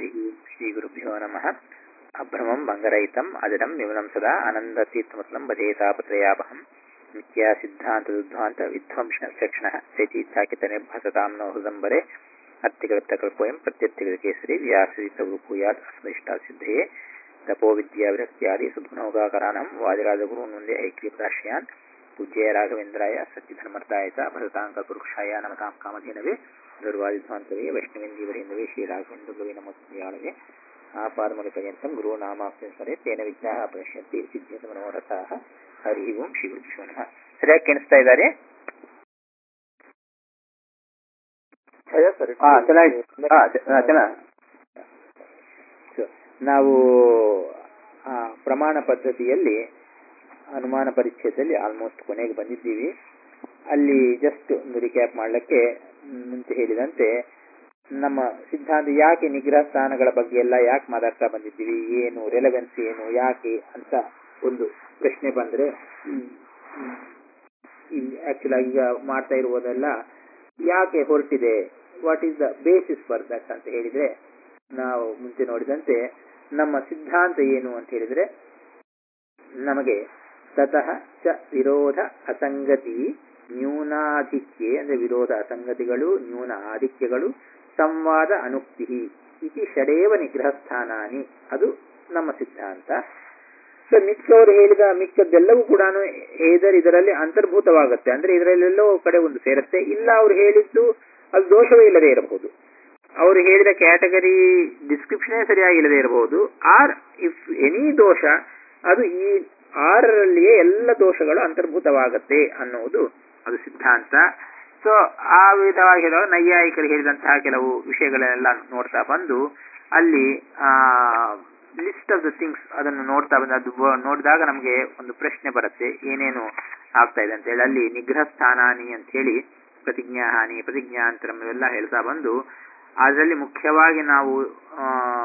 श्रीगुरुभ्यो नमः अभ्रमं भङ्गरहितम् अजडं विमलं सदा आनन्दतीर्थमतलं भजेतापत्रयापहं नित्या सिद्धान्तदुद्ध्वान्त विध्वंसक्षणः चैतीत्याकितनिर्भसतां नो हृदम्बरे अत्तिकृतकल्पोऽयं प्रत्यत्तिकृतकेसरी व्यासरितगुरुभूयात् अस्मदिष्टासिद्धये तपोविद्याविरक्त्यादि सुधुनौकाकरानं वादिराजगुरून् वन्दे ऐक्यप्राश्रयान् पूज्य राघवेन्द्राय सत्यधर्मर्ताय च भरताङ्कपुरुक्षाय नमतां कामधेनवे ದುರ್ವಾದಿಧ್ವಾಂತವೇ ವೈಷ್ಣವೇಂದೀವರೇಂದವೇ ಶ್ರೀರಾಘವೇಂದ್ರಗುರುವೇ ನಮೋಸ್ಮಯಾಳವೇ ಆಪಾದಮೂಲಪರ್ಯಂತಂ ಗುರುನಾಮಾಪ್ಯ ಸ್ಮರೆ ತೇನ ವಿಜ್ಞಾಹ ಪ್ರಶ್ಯಂತಿ ಸಿದ್ಧೇತ ಮನೋರಥಾಹ ಹರಿ ಓಂ ಶ್ರೀ ಗುರುಭ್ಯೋ ನಮಃ ಸರಿಯಾಗಿ ಕೇಳಿಸ್ತಾ ಇದ್ದಾರೆ ಹಾ ಚೆನ್ನಾಗಿ ಹಾ ಚೆನ್ನಾಗಿ ನಾವು ಆ, ಪ್ರಮಾಣ ಪದ್ಧತಿಯಲ್ಲಿ ಅನುಮಾನ ಪರಿಚ್ಛೇದದಲ್ಲಿ ಆಲ್ಮೋಸ್ಟ್ ಕೊನೆಗೆ ಬಂದಿದ್ದೀವಿ ಅಲ್ಲಿ ಜಸ್ಟ್ ಒಂದು ರಿಕ್ಯಾಪ್ ಮಾಡಲಿಕ್ಕೆ ಮುಂಚೆ ಹೇಳಿದಂತೆ ನಮ್ಮ ಸಿದ್ಧಾಂತ ಯಾಕೆ ನಿಗ್ರಹ ಸ್ಥಾನಗಳ ಬಗ್ಗೆ ಎಲ್ಲ ಯಾಕೆ ಮಾತಾಡ್ತಾ ಬಂದಿದ್ದೀವಿ ಏನು ರೆಲೆವೆನ್ಸ್ ಏನು ಯಾಕೆ ಅಂತ ಒಂದು ಪ್ರಶ್ನೆ ಬಂದ್ರೆ ಆಕ್ಚುಲ್ ಆಗಿ ಈಗ ಮಾಡ್ತಾ ಇರುವುದೆಲ್ಲ ಯಾಕೆ ಹೊರಟಿದೆ what is the basis for that ಅಂತ ಹೇಳಿದ್ರೆ ನಾವು ಮುಂಚೆ ನೋಡಿದಂತೆ ನಮ್ಮ ಸಿದ್ಧಾಂತ ಏನು ಅಂತ ಹೇಳಿದ್ರೆ ನಮಗೆ ತತಃ ಚ ವಿರೋಧ ಅಸಂಗತಿ ನ್ಯೂನಾಧಿಕ್ಯೆ ಅಂದ್ರೆ ವಿರೋಧ ಅಸಂಗತಿಗಳು ನ್ಯೂನ ಆಧಿಕ್ಯಗಳು ಸಂವಾದ ಅನುಕ್ತಿ ಇತಿ ಷಡೇವ ನಿಗ್ರಹ ಸ್ಥಾನಾನಿ ಅದು ನಮ್ಮ ಸಿದ್ಧಾಂತ ಸೊ ಮಿಕ್ಕವರು ಹೇಳಿದ ಮಿಕ್ಕದ್ದೆಲ್ಲವೂ ಕೂಡ ಏದರ್ ಇದರಲ್ಲಿ ಅಂತರ್ಭೂತವಾಗುತ್ತೆ ಅಂದ್ರೆ ಇದರಲ್ಲೆಲ್ಲೋ ಕಡೆ ಒಂದು ಸೇರುತ್ತೆ ಇಲ್ಲ ಅವ್ರು ಹೇಳಿದ್ದು ಅದು ದೋಷವೇ ಇಲ್ಲದೆ ಇರಬಹುದು ಅವರು ಹೇಳಿದ ಕ್ಯಾಟಗರಿ ಡಿಸ್ಕ್ರಿಪ್ಷನ್ ಸರಿಯಾಗಿಲ್ಲದೆ ಇರಬಹುದು ಆರ್ ಇಫ್ ಎನಿ ದೋಷ ಅದು ಈ ಆರರಲ್ಲಿಯೇ ಎಲ್ಲ ದೋಷಗಳು ಅಂತರ್ಭೂತವಾಗತ್ತೆ ಅನ್ನುವುದು ಅದು ಸಿದ್ಧಾಂತ ಸೊ ಆ ವಿಧವಾಗಿ ಹೇಳಿದಾಗ ನೈಯಾಯಿಕರು ಹೇಳಿದಂತಹ ಕೆಲವು ವಿಷಯಗಳೆಲ್ಲ ನೋಡ್ತಾ ಬಂದು ಅಲ್ಲಿ ಲಿಸ್ಟ್ ಆಫ್ ದ ಥಿಂಗ್ಸ್ ಅದನ್ನು ನೋಡ್ತಾ ಬಂದು ಅದು ಬ- ನೋಡಿದಾಗ ನಮಗೆ ಒಂದು ಪ್ರಶ್ನೆ ಬರುತ್ತೆ ಏನೇನು ಆಗ್ತಾ ಇದೆ ಅಂತ ಹೇಳಿ ಅಲ್ಲಿ ನಿಗ್ರಹ ಸ್ಥಾನಾನಿ ಅಂತ ಹೇಳಿ ಪ್ರತಿಜ್ಞಾ ಹಾನಿ ಪ್ರತಿಜ್ಞಾಂತರಂ ಇವೆಲ್ಲ ಹೇಳ್ತಾ ಬಂದು ಅದರಲ್ಲಿ ಮುಖ್ಯವಾಗಿ ನಾವು ಆ,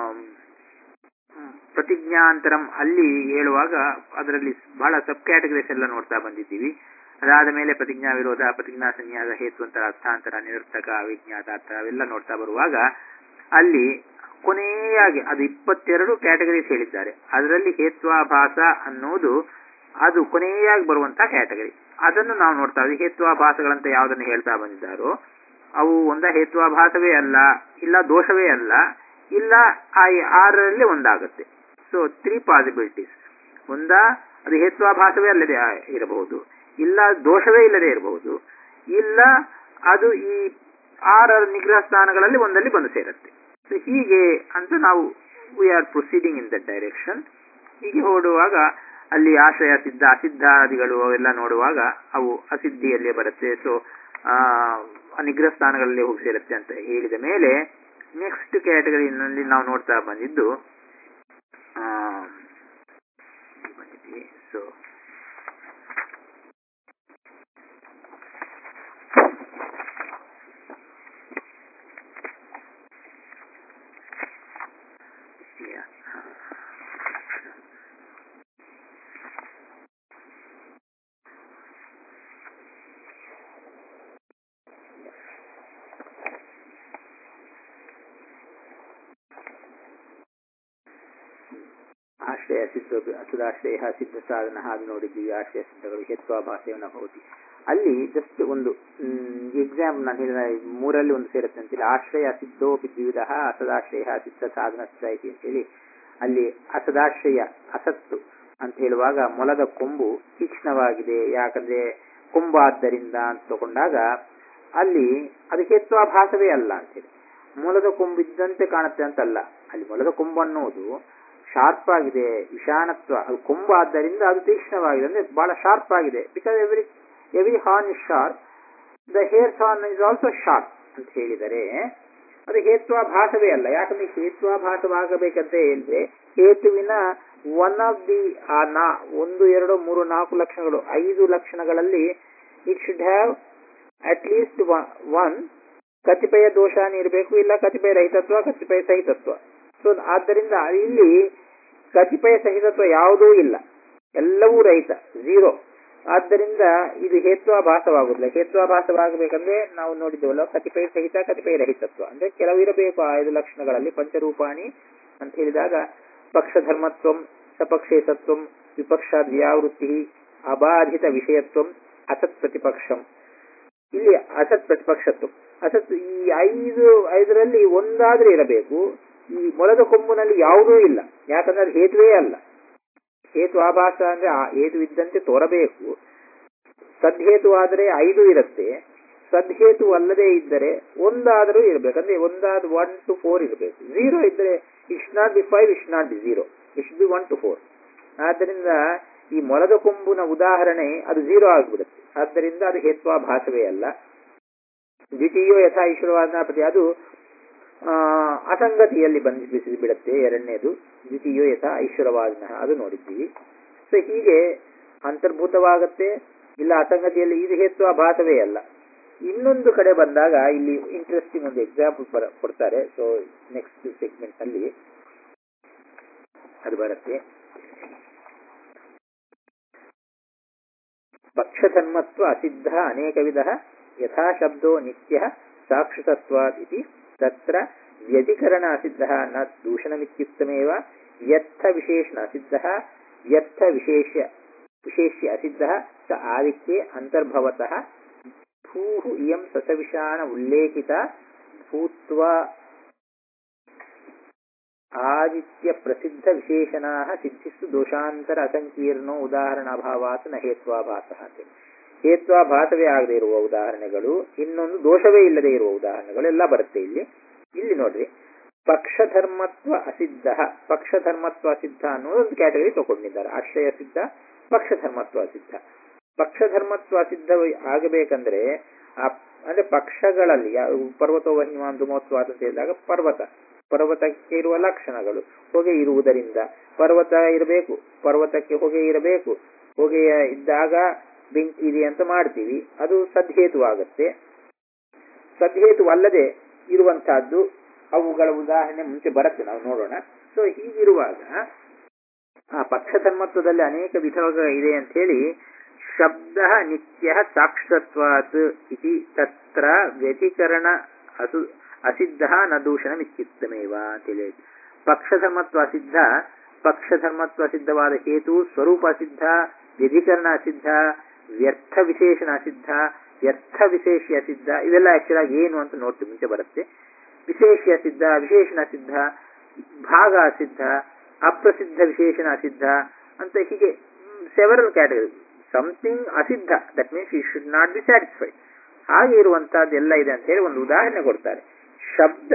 ಪ್ರತಿಜ್ಞಾಂತರಂ ಅಲ್ಲಿ ಹೇಳುವಾಗ ಅದರಲ್ಲಿ ಬಹಳ ಸಬ್ ಕ್ಯಾಟಗರೀಸ್ ಎಲ್ಲ ನೋಡ್ತಾ ಬಂದಿದ್ದೀವಿ ಅದಾದ ಮೇಲೆ ಪ್ರತಿಜ್ಞಾ ವಿರೋಧ ಪ್ರತಿಜ್ಞಾ ಸನ್ಯಾಸ ಹೇತುವಂತರ ಅರ್ಥಾಂತರ ನಿರರ್ಥಕ ಅವಿಜ್ಞಾತ ಅರ್ಥ ಅವೆಲ್ಲ ನೋಡ್ತಾ ಬರುವಾಗ ಅಲ್ಲಿ ಕೊನೆಯಾಗಿ ಅದು ಇಪ್ಪತ್ತೆರಡು ಕ್ಯಾಟಗರೀಸ್ ಹೇಳಿದ್ದಾರೆ ಅದರಲ್ಲಿ ಹೇತ್ವಾಭಾಸ ಅನ್ನೋದು ಅದು ಕೊನೆಯಾಗಿ ಬರುವಂತಹ ಕ್ಯಾಟಗರಿ ಅದನ್ನು ನಾವು ನೋಡ್ತಾ ಇದ್ದೀವಿ ಹೇತ್ವಾಭಾಸಗಳಂತ ಯಾವುದನ್ನು ಹೇಳ್ತಾ ಬಂದಿದ್ದಾರೋ ಅವು ಒಂದ ಹೇತ್ವಾಭಾಸವೇ ಅಲ್ಲ ಇಲ್ಲ ದೋಷವೇ ಅಲ್ಲ ಇಲ್ಲ ಆ ಆರರಲ್ಲಿ ಒಂದಾಗುತ್ತೆ ಸೊ ತ್ರೀ ಪಾಸಿಬಿಲಿಟೀಸ್ ಒಂದ ಅದು ಹೇತ್ವಾಭಾಸವೇ ಅಲ್ಲದೆ ಆ- ಇರಬಹುದು ಇಲ್ಲ ದೋಷವೇ ಇಲ್ಲದೆ ಇರಬಹುದು ಇಲ್ಲ ಅದು ಈ ಆರ ನಿಗ್ರಹ ಸ್ಥಾನಗಳಲ್ಲಿ ಒಂದಲ್ಲಿ ಬಂದು ಸೇರುತ್ತೆ ಸೊ ಹೀಗೆ ಅಂತ ನಾವು we are proceeding in that direction ಹೀಗೆ ಹೊರಡುವಾಗ ಅಲ್ಲಿ ಆಶ್ರಯ ಸಿದ್ಧ ಅಸಿದ್ಧಾದಿಗಳು ಅವೆಲ್ಲ ನೋಡುವಾಗ ಅವು ಅಸಿದ್ಧಿಯಲ್ಲೇ ಬರುತ್ತೆ ಸೊ ಆ ನಿಗ್ರಹ ಸ್ಥಾನಗಳಲ್ಲಿ ಹೋಗಿ ಸೇರುತ್ತೆ ಅಂತ ಹೇಳಿದ ಮೇಲೆ ನೆಕ್ಸ್ಟ್ ಕ್ಯಾಟಗರಿನಲ್ಲಿ ನಾವು ನೋಡ್ತಾ ಬಂದಿದ್ದು ಆ, ಬಂದಿದ್ವಿ ಸೊ ಆಶ್ರಯ ಸಿದ್ಧ ಅಸುದಾಶ್ರಯ ಸಿದ್ಧ ಸಾಧನ ಹಾಗೆ ನೋಡಿದ್ದೀವಿ ಆಶ್ರಯ ಸಿದ್ಧಗಳು ಹೇತ್ವಾಭಾಷೆಯನ್ನು ಭವತಿ ಅಲ್ಲಿ ಜಸ್ಟ್ ಒಂದು ಎಕ್ಸಾಮ್ ನಾನು ಹೇಳಿದ ಮೂರಲ್ಲಿ ಒಂದು ಸೇರುತ್ತೆ ಅಂತೇಳಿ ಆಶ್ರಯ ಸಿದ್ಧೋಪಿ ದ್ವಿವಿಧ ಅಸದಾಶ್ರಯ ಸಿದ್ಧ ಸಾಧನ ಸ್ಥಾಯಿತಿ ಅಂತೇಳಿ ಅಲ್ಲಿ ಅಸದಾಶ್ರಯ ಅಸತ್ತು ಅಂತ ಹೇಳುವಾಗ ಮೊಲದ ಕೊಂಬು ತೀಕ್ಷ್ಣವಾಗಿದೆ ಯಾಕಂದ್ರೆ ಕೊಂಬಾದ್ದರಿಂದ ಅಂತ ತಗೊಂಡಾಗ ಅಲ್ಲಿ ಅದು ಹೇತ್ವಾಭಾಸವೇ ಅಲ್ಲ ಅಂತೇಳಿ ಮೊಲದ ಕೊಂಬು ಇದ್ದಂತೆ ಕಾಣುತ್ತೆ ಅಂತಲ್ಲ ಅಲ್ಲಿ ಮೊಲದ ಕೊಂಬು ಅನ್ನೋದು ಶಾರ್ಪ್ ಆಗಿದೆ ವಿಷಾಣತ್ವ ಅದು ಕೊಂಬು ಆದ್ದರಿಂದ ಅದು ತೀಕ್ಷ್ಣವಾಗಿದೆ ಅಂದ್ರೆ ಬಹಳ ಶಾರ್ಪ್ ಆಗಿದೆ because every every horn is sharp the hare's horn is also sharp ಅಂತ ಹೇಳಿದರೆ ಅದು ಹೇತ್ವಾಭಾಸವೇ ಅಲ್ಲ ಯಾಕಂದ್ರೆ ಹೇತ್ವಾಭಾಸವಾಗಬೇಕಂತ ಹೇಳಿದ್ರೆ ಹೇತುವಿನ ಒನ್ ಆಫ್ ದಿ ಆ ನಾ ಒಂದು ಎರಡು ಮೂರು ನಾಲ್ಕು ಲಕ್ಷಣಗಳು ಐದು ಲಕ್ಷಣಗಳಲ್ಲಿ it should have at least one ಕತಿಪಯ ದೋಷಾನಿ ಇರಬೇಕು ಇಲ್ಲ ಕತಿಪಯ ರಹಿತತ್ವ ಕತಿಪಯ ಸಹಿತತ್ವ ಸೊ ಆದ್ದರಿಂದ ಇಲ್ಲಿ ಕತಿಪಯ ಸಹಿತತ್ವ ಯಾವುದೂ ಇಲ್ಲ ಎಲ್ಲವೂ ರಹಿತ ಝೀರೋ ಆದ್ದರಿಂದ ಇದು ಹೇತ್ವಾಭಾಸವಾಗುದಿಲ್ಲ ಹೇತ್ವಾಭಾಸವಾಗಬೇಕಂದ್ರೆ ನಾವು ನೋಡಿದ್ದೇವಲ್ಲ ಕತಿಪಯ ಸಹಿತ ಕತಿಪಯ ರಹಿತತ್ವ ಅಂದ್ರೆ ಕೆಲವು ಇರಬೇಕು ಆ ಐದು ಲಕ್ಷಣಗಳಲ್ಲಿ ಪಂಚರೂಪಾಣಿ ಅಂತ ಹೇಳಿದಾಗ ಪಕ್ಷಧರ್ಮತ್ವಂ ಸಪಕ್ಷೇತತ್ವಂ ವಿಪಕ್ಷಾದ್ ವ್ಯಾವೃತ್ತಿ ಅಬಾಧಿತ ವಿಷಯತ್ವಂ ಅಸತ್ ಪ್ರತಿಪಕ್ಷಂ ಇಲ್ಲಿ ಅಸತ್ ಪ್ರತಿಪಕ್ಷತ್ವ ಅಸತ್ ಈ ಐದು ಐದರಲ್ಲಿ ಒಂದಾದ್ರೂ ಇರಬೇಕು ಈ ಮೊಲದ ಕೊಂಬುನಲ್ಲಿ ಯಾವುದೂ ಇಲ್ಲ ಯಾಕಂದ್ರೆ ಅದು ಹೇತುವೇ ಅಲ್ಲ ಹೇತು ಆಭಾಸ ಅಂದ್ರೆ ಆ ಹೇತು ಇದ್ದಂತೆ ತೋರಬೇಕು ಸದ್ಹೇತು ಆದರೆ ಐದು ಇರುತ್ತೆ ಸದ್ಹೇತು ಅಲ್ಲದೆ ಇದ್ದರೆ ಒಂದಾದರೂ ಇರಬೇಕು ಅಂದ್ರೆ ಒಂದಾದ ಒನ್ ಟು ಫೋರ್ ಇರಬೇಕು ಝೀರೋ ಇದ್ದರೆ is not be five is not be zero is be one two four ಆದ್ದರಿಂದ ಈ ಮೊಲದ ಕೊಂಬುನ ಉದಾಹರಣೆ ಅದು ಝೀರೋ ಆಗಿಬಿಡುತ್ತೆ ಆದ್ದರಿಂದ ಅದು ಹೇತ್ವಾಭಾಸವೇ ಅಲ್ಲ ದ್ವಿತೀಯೋ ಯಥಾ ಈಶ್ವರವಾದನ ಪ್ರತಿ ಅದು ಅಸಂಗತಿಯಲ್ಲಿ ಬಂಧಿಸಿ ಬಿಡುತ್ತೆ ಎರಡನೇದು ದ್ವಿತೀಯೋ ಯಥಾ ಐಶ್ವರವಾದನ ಅದು ನೋಡಿದ್ದೀವಿ ಸೊ ಹೀಗೆ ಅಂತರ್ಭೂತವಾಗತ್ತೆ ಇಲ್ಲ ಅಸಂಗತಿಯಲ್ಲಿ ಇದು ಹೇತ್ವಾಭಾಸವೇ ಅಲ್ಲ ಇನ್ನೊಂದು ಕಡೆ ಬಂದಾಗ ಇಲ್ಲಿ ಇಂಟ್ರೆಸ್ಟಿಂಗ್ ಒಂದು ಎಕ್ಸಾಂಪಲ್ ಬರ ಕೊಡ್ತಾರೆ ಸೊ ನೆಕ್ಸ್ಟ್ ಸೆಗ್ಮೆಂಟ್ ಅಲ್ಲಿ ಅದು ಬರುತ್ತೆ ಪಕ್ಷಧರ್ಮತ್ವ ಅಸಿದ್ಧ ಅನೇಕ ವಿಧ ಯಥಾ ಶಬ್ದೋ ನಿತ್ಯ ಸಾಕ್ಷಿತತ್ವಾತ್ ಇತಿ ತತ್ರ ವ್ಯಧಿಕರಣ ಅಸಿದ್ಧ ನ ದೂಷಣಮಿತ್ಯುಕ್ತಮೇವ ವ್ಯರ್ಥ ವಿಶೇಷಣ ಅಸಿದ್ಧ ವ್ಯರ್ಥ ವಿಶೇಷ ವಿಶೇಷ್ಯ ಅಸಿದ್ಧ ಸ ಆದಿತ್ಯೆ ಅಂತರ್ಭವತಃ ಭೂಃ ಇಯಂ ಸಸವಿಷಾಣ ಉಲ್ಲೇಖಿತ ಭೂತ್ವ ಆದಿತ್ಯ ಪ್ರಸಿದ್ಧ ವಿಶೇಷಣಾ ಸಿದ್ಧಿಸ್ತು ದೋಷಾಂತರ ಅಸಂಕೀರ್ಣೋ ಉದಾಹರಣಾಭಾವಾತ್ ನ ಹೇತ್ವಾಭಾಸ ಅಂತೇಳಿ ಹೇತ್ವಾಭಾಸವೇ ಆಗದೆ ಇರುವ ಉದಾಹರಣೆಗಳು ಇನ್ನೊಂದು ದೋಷವೇ ಇಲ್ಲದೆ ಇರುವ ಉದಾಹರಣೆಗಳು ಎಲ್ಲ ಬರುತ್ತೆ ಇಲ್ಲಿ ಇಲ್ಲಿ ನೋಡ್ರಿ ಪಕ್ಷಧರ್ಮತ್ವ ಅಸಿದ್ಧ ಪಕ್ಷಧರ್ಮತ್ವ ಅಸಿದ್ಧ ಅನ್ನೋ ಒಂದು ಕ್ಯಾಟಗರಿ ತಗೊಂಡಿದ್ದಾರೆ ಆಶ್ರಯ ಸಿದ್ಧ ಪಕ್ಷಧರ್ಮತ್ವ ಅಸಿದ್ಧ ಪಕ್ಷಧರ್ಮತ್ವ ಅಸಿದ್ಧ ಆಗಬೇಕಂದ್ರೆ ಆ ಅಂದ್ರೆ ಪಕ್ಷಗಳಲ್ಲಿ ಪರ್ವತ ವಹಿಮಾನ್ ಧುಮೋತ್ವಾದ ಅಂತ ಹೇಳಿದಾಗ ಪರ್ವತ ಪರ್ವತಕ್ಕೆ ಇರುವ ಲಕ್ಷಣಗಳು ಹೊಗೆ ಇರುವುದರಿಂದ ಪರ್ವತ ಇರಬೇಕು ಪರ್ವತಕ್ಕೆ ಹೊಗೆ ಇರಬೇಕು ಹೊಗೆಯ ಇದ್ದಾಗ ಬೆಂಕಿ ಇದೆ ಅಂತ ಮಾಡ್ತೀವಿ ಅದು ಸದ್ಹೇತುವಾಗತ್ತೆ ಸದ್ಹೇತುವಲ್ಲದೆ ಇರುವಂತಹದ್ದು ಅವುಗಳ ಉದಾಹರಣೆ ಮುಂಚೆ ಬರುತ್ತೆ ನಾವು ನೋಡೋಣ ಸೊ ಹೀಗಿರುವಾಗ ಆ ಪಕ್ಷಧರ್ಮತ್ವದಲ್ಲಿ ಅನೇಕ ವಿಧಗಳು ಇದೆ ಅಂತ ಹೇಳಿ ಶಬ್ದ ನಿತ್ಯ ಸಾಕ್ಷತ್ವಾತ್ ಇತಿ ತತ್ರ ವ್ಯತಿಕರಣ ಅಸು ಅಸಿದ್ಧ ನ ದೂಷಣ ನಿತ್ಯುಕ್ತಮೇವ ಅಂತೇಳಿ ಪಕ್ಷಧರ್ಮತ್ವ ಅಸಿದ್ಧ ಪಕ್ಷಧರ್ಮತ್ವ ಸಿದ್ಧವಾದ ಹೇತು ಸ್ವರೂಪ ಅಸಿದ್ಧ ವ್ಯಧಿಕರಣ ಅಸಿದ್ಧ ವ್ಯರ್ಥ ವಿಶೇಷಣ ಅಸಿದ್ಧ ವ್ಯರ್ಥ ವಿಶೇಷ ಸಿದ್ಧ ಇವೆಲ್ಲ ಆಕ್ಚುಲ್ ಆಗಿ ಏನು ಅಂತ ನೋಡ್ತೀವಿ ಮುಂಚೆ ಬರುತ್ತೆ ವಿಶೇಷ ಸಿದ್ಧ ವಿಶೇಷಣ ಸಿದ್ಧ ಭಾಗ ಅಸಿದ್ಧ ಅಪ್ರಸಿದ್ಧ ವಿಶೇಷಣ ಅಸಿದ್ಧ ಅಂತ ಹೀಗೆ ಸೆವರಲ್ ಕ್ಯಾಟಗರಿ ಸಮಥಿಂಗ್ ಅಸಿದ್ಧ that means you should not be satisfied ಹಾಗೆ ಇರುವಂತಹದ್ದೆಲ್ಲ ಇದೆ ಅಂತ ಹೇಳಿ ಒಂದು ಉದಾಹರಣೆ ಕೊಡ್ತಾರೆ ಶಬ್ದ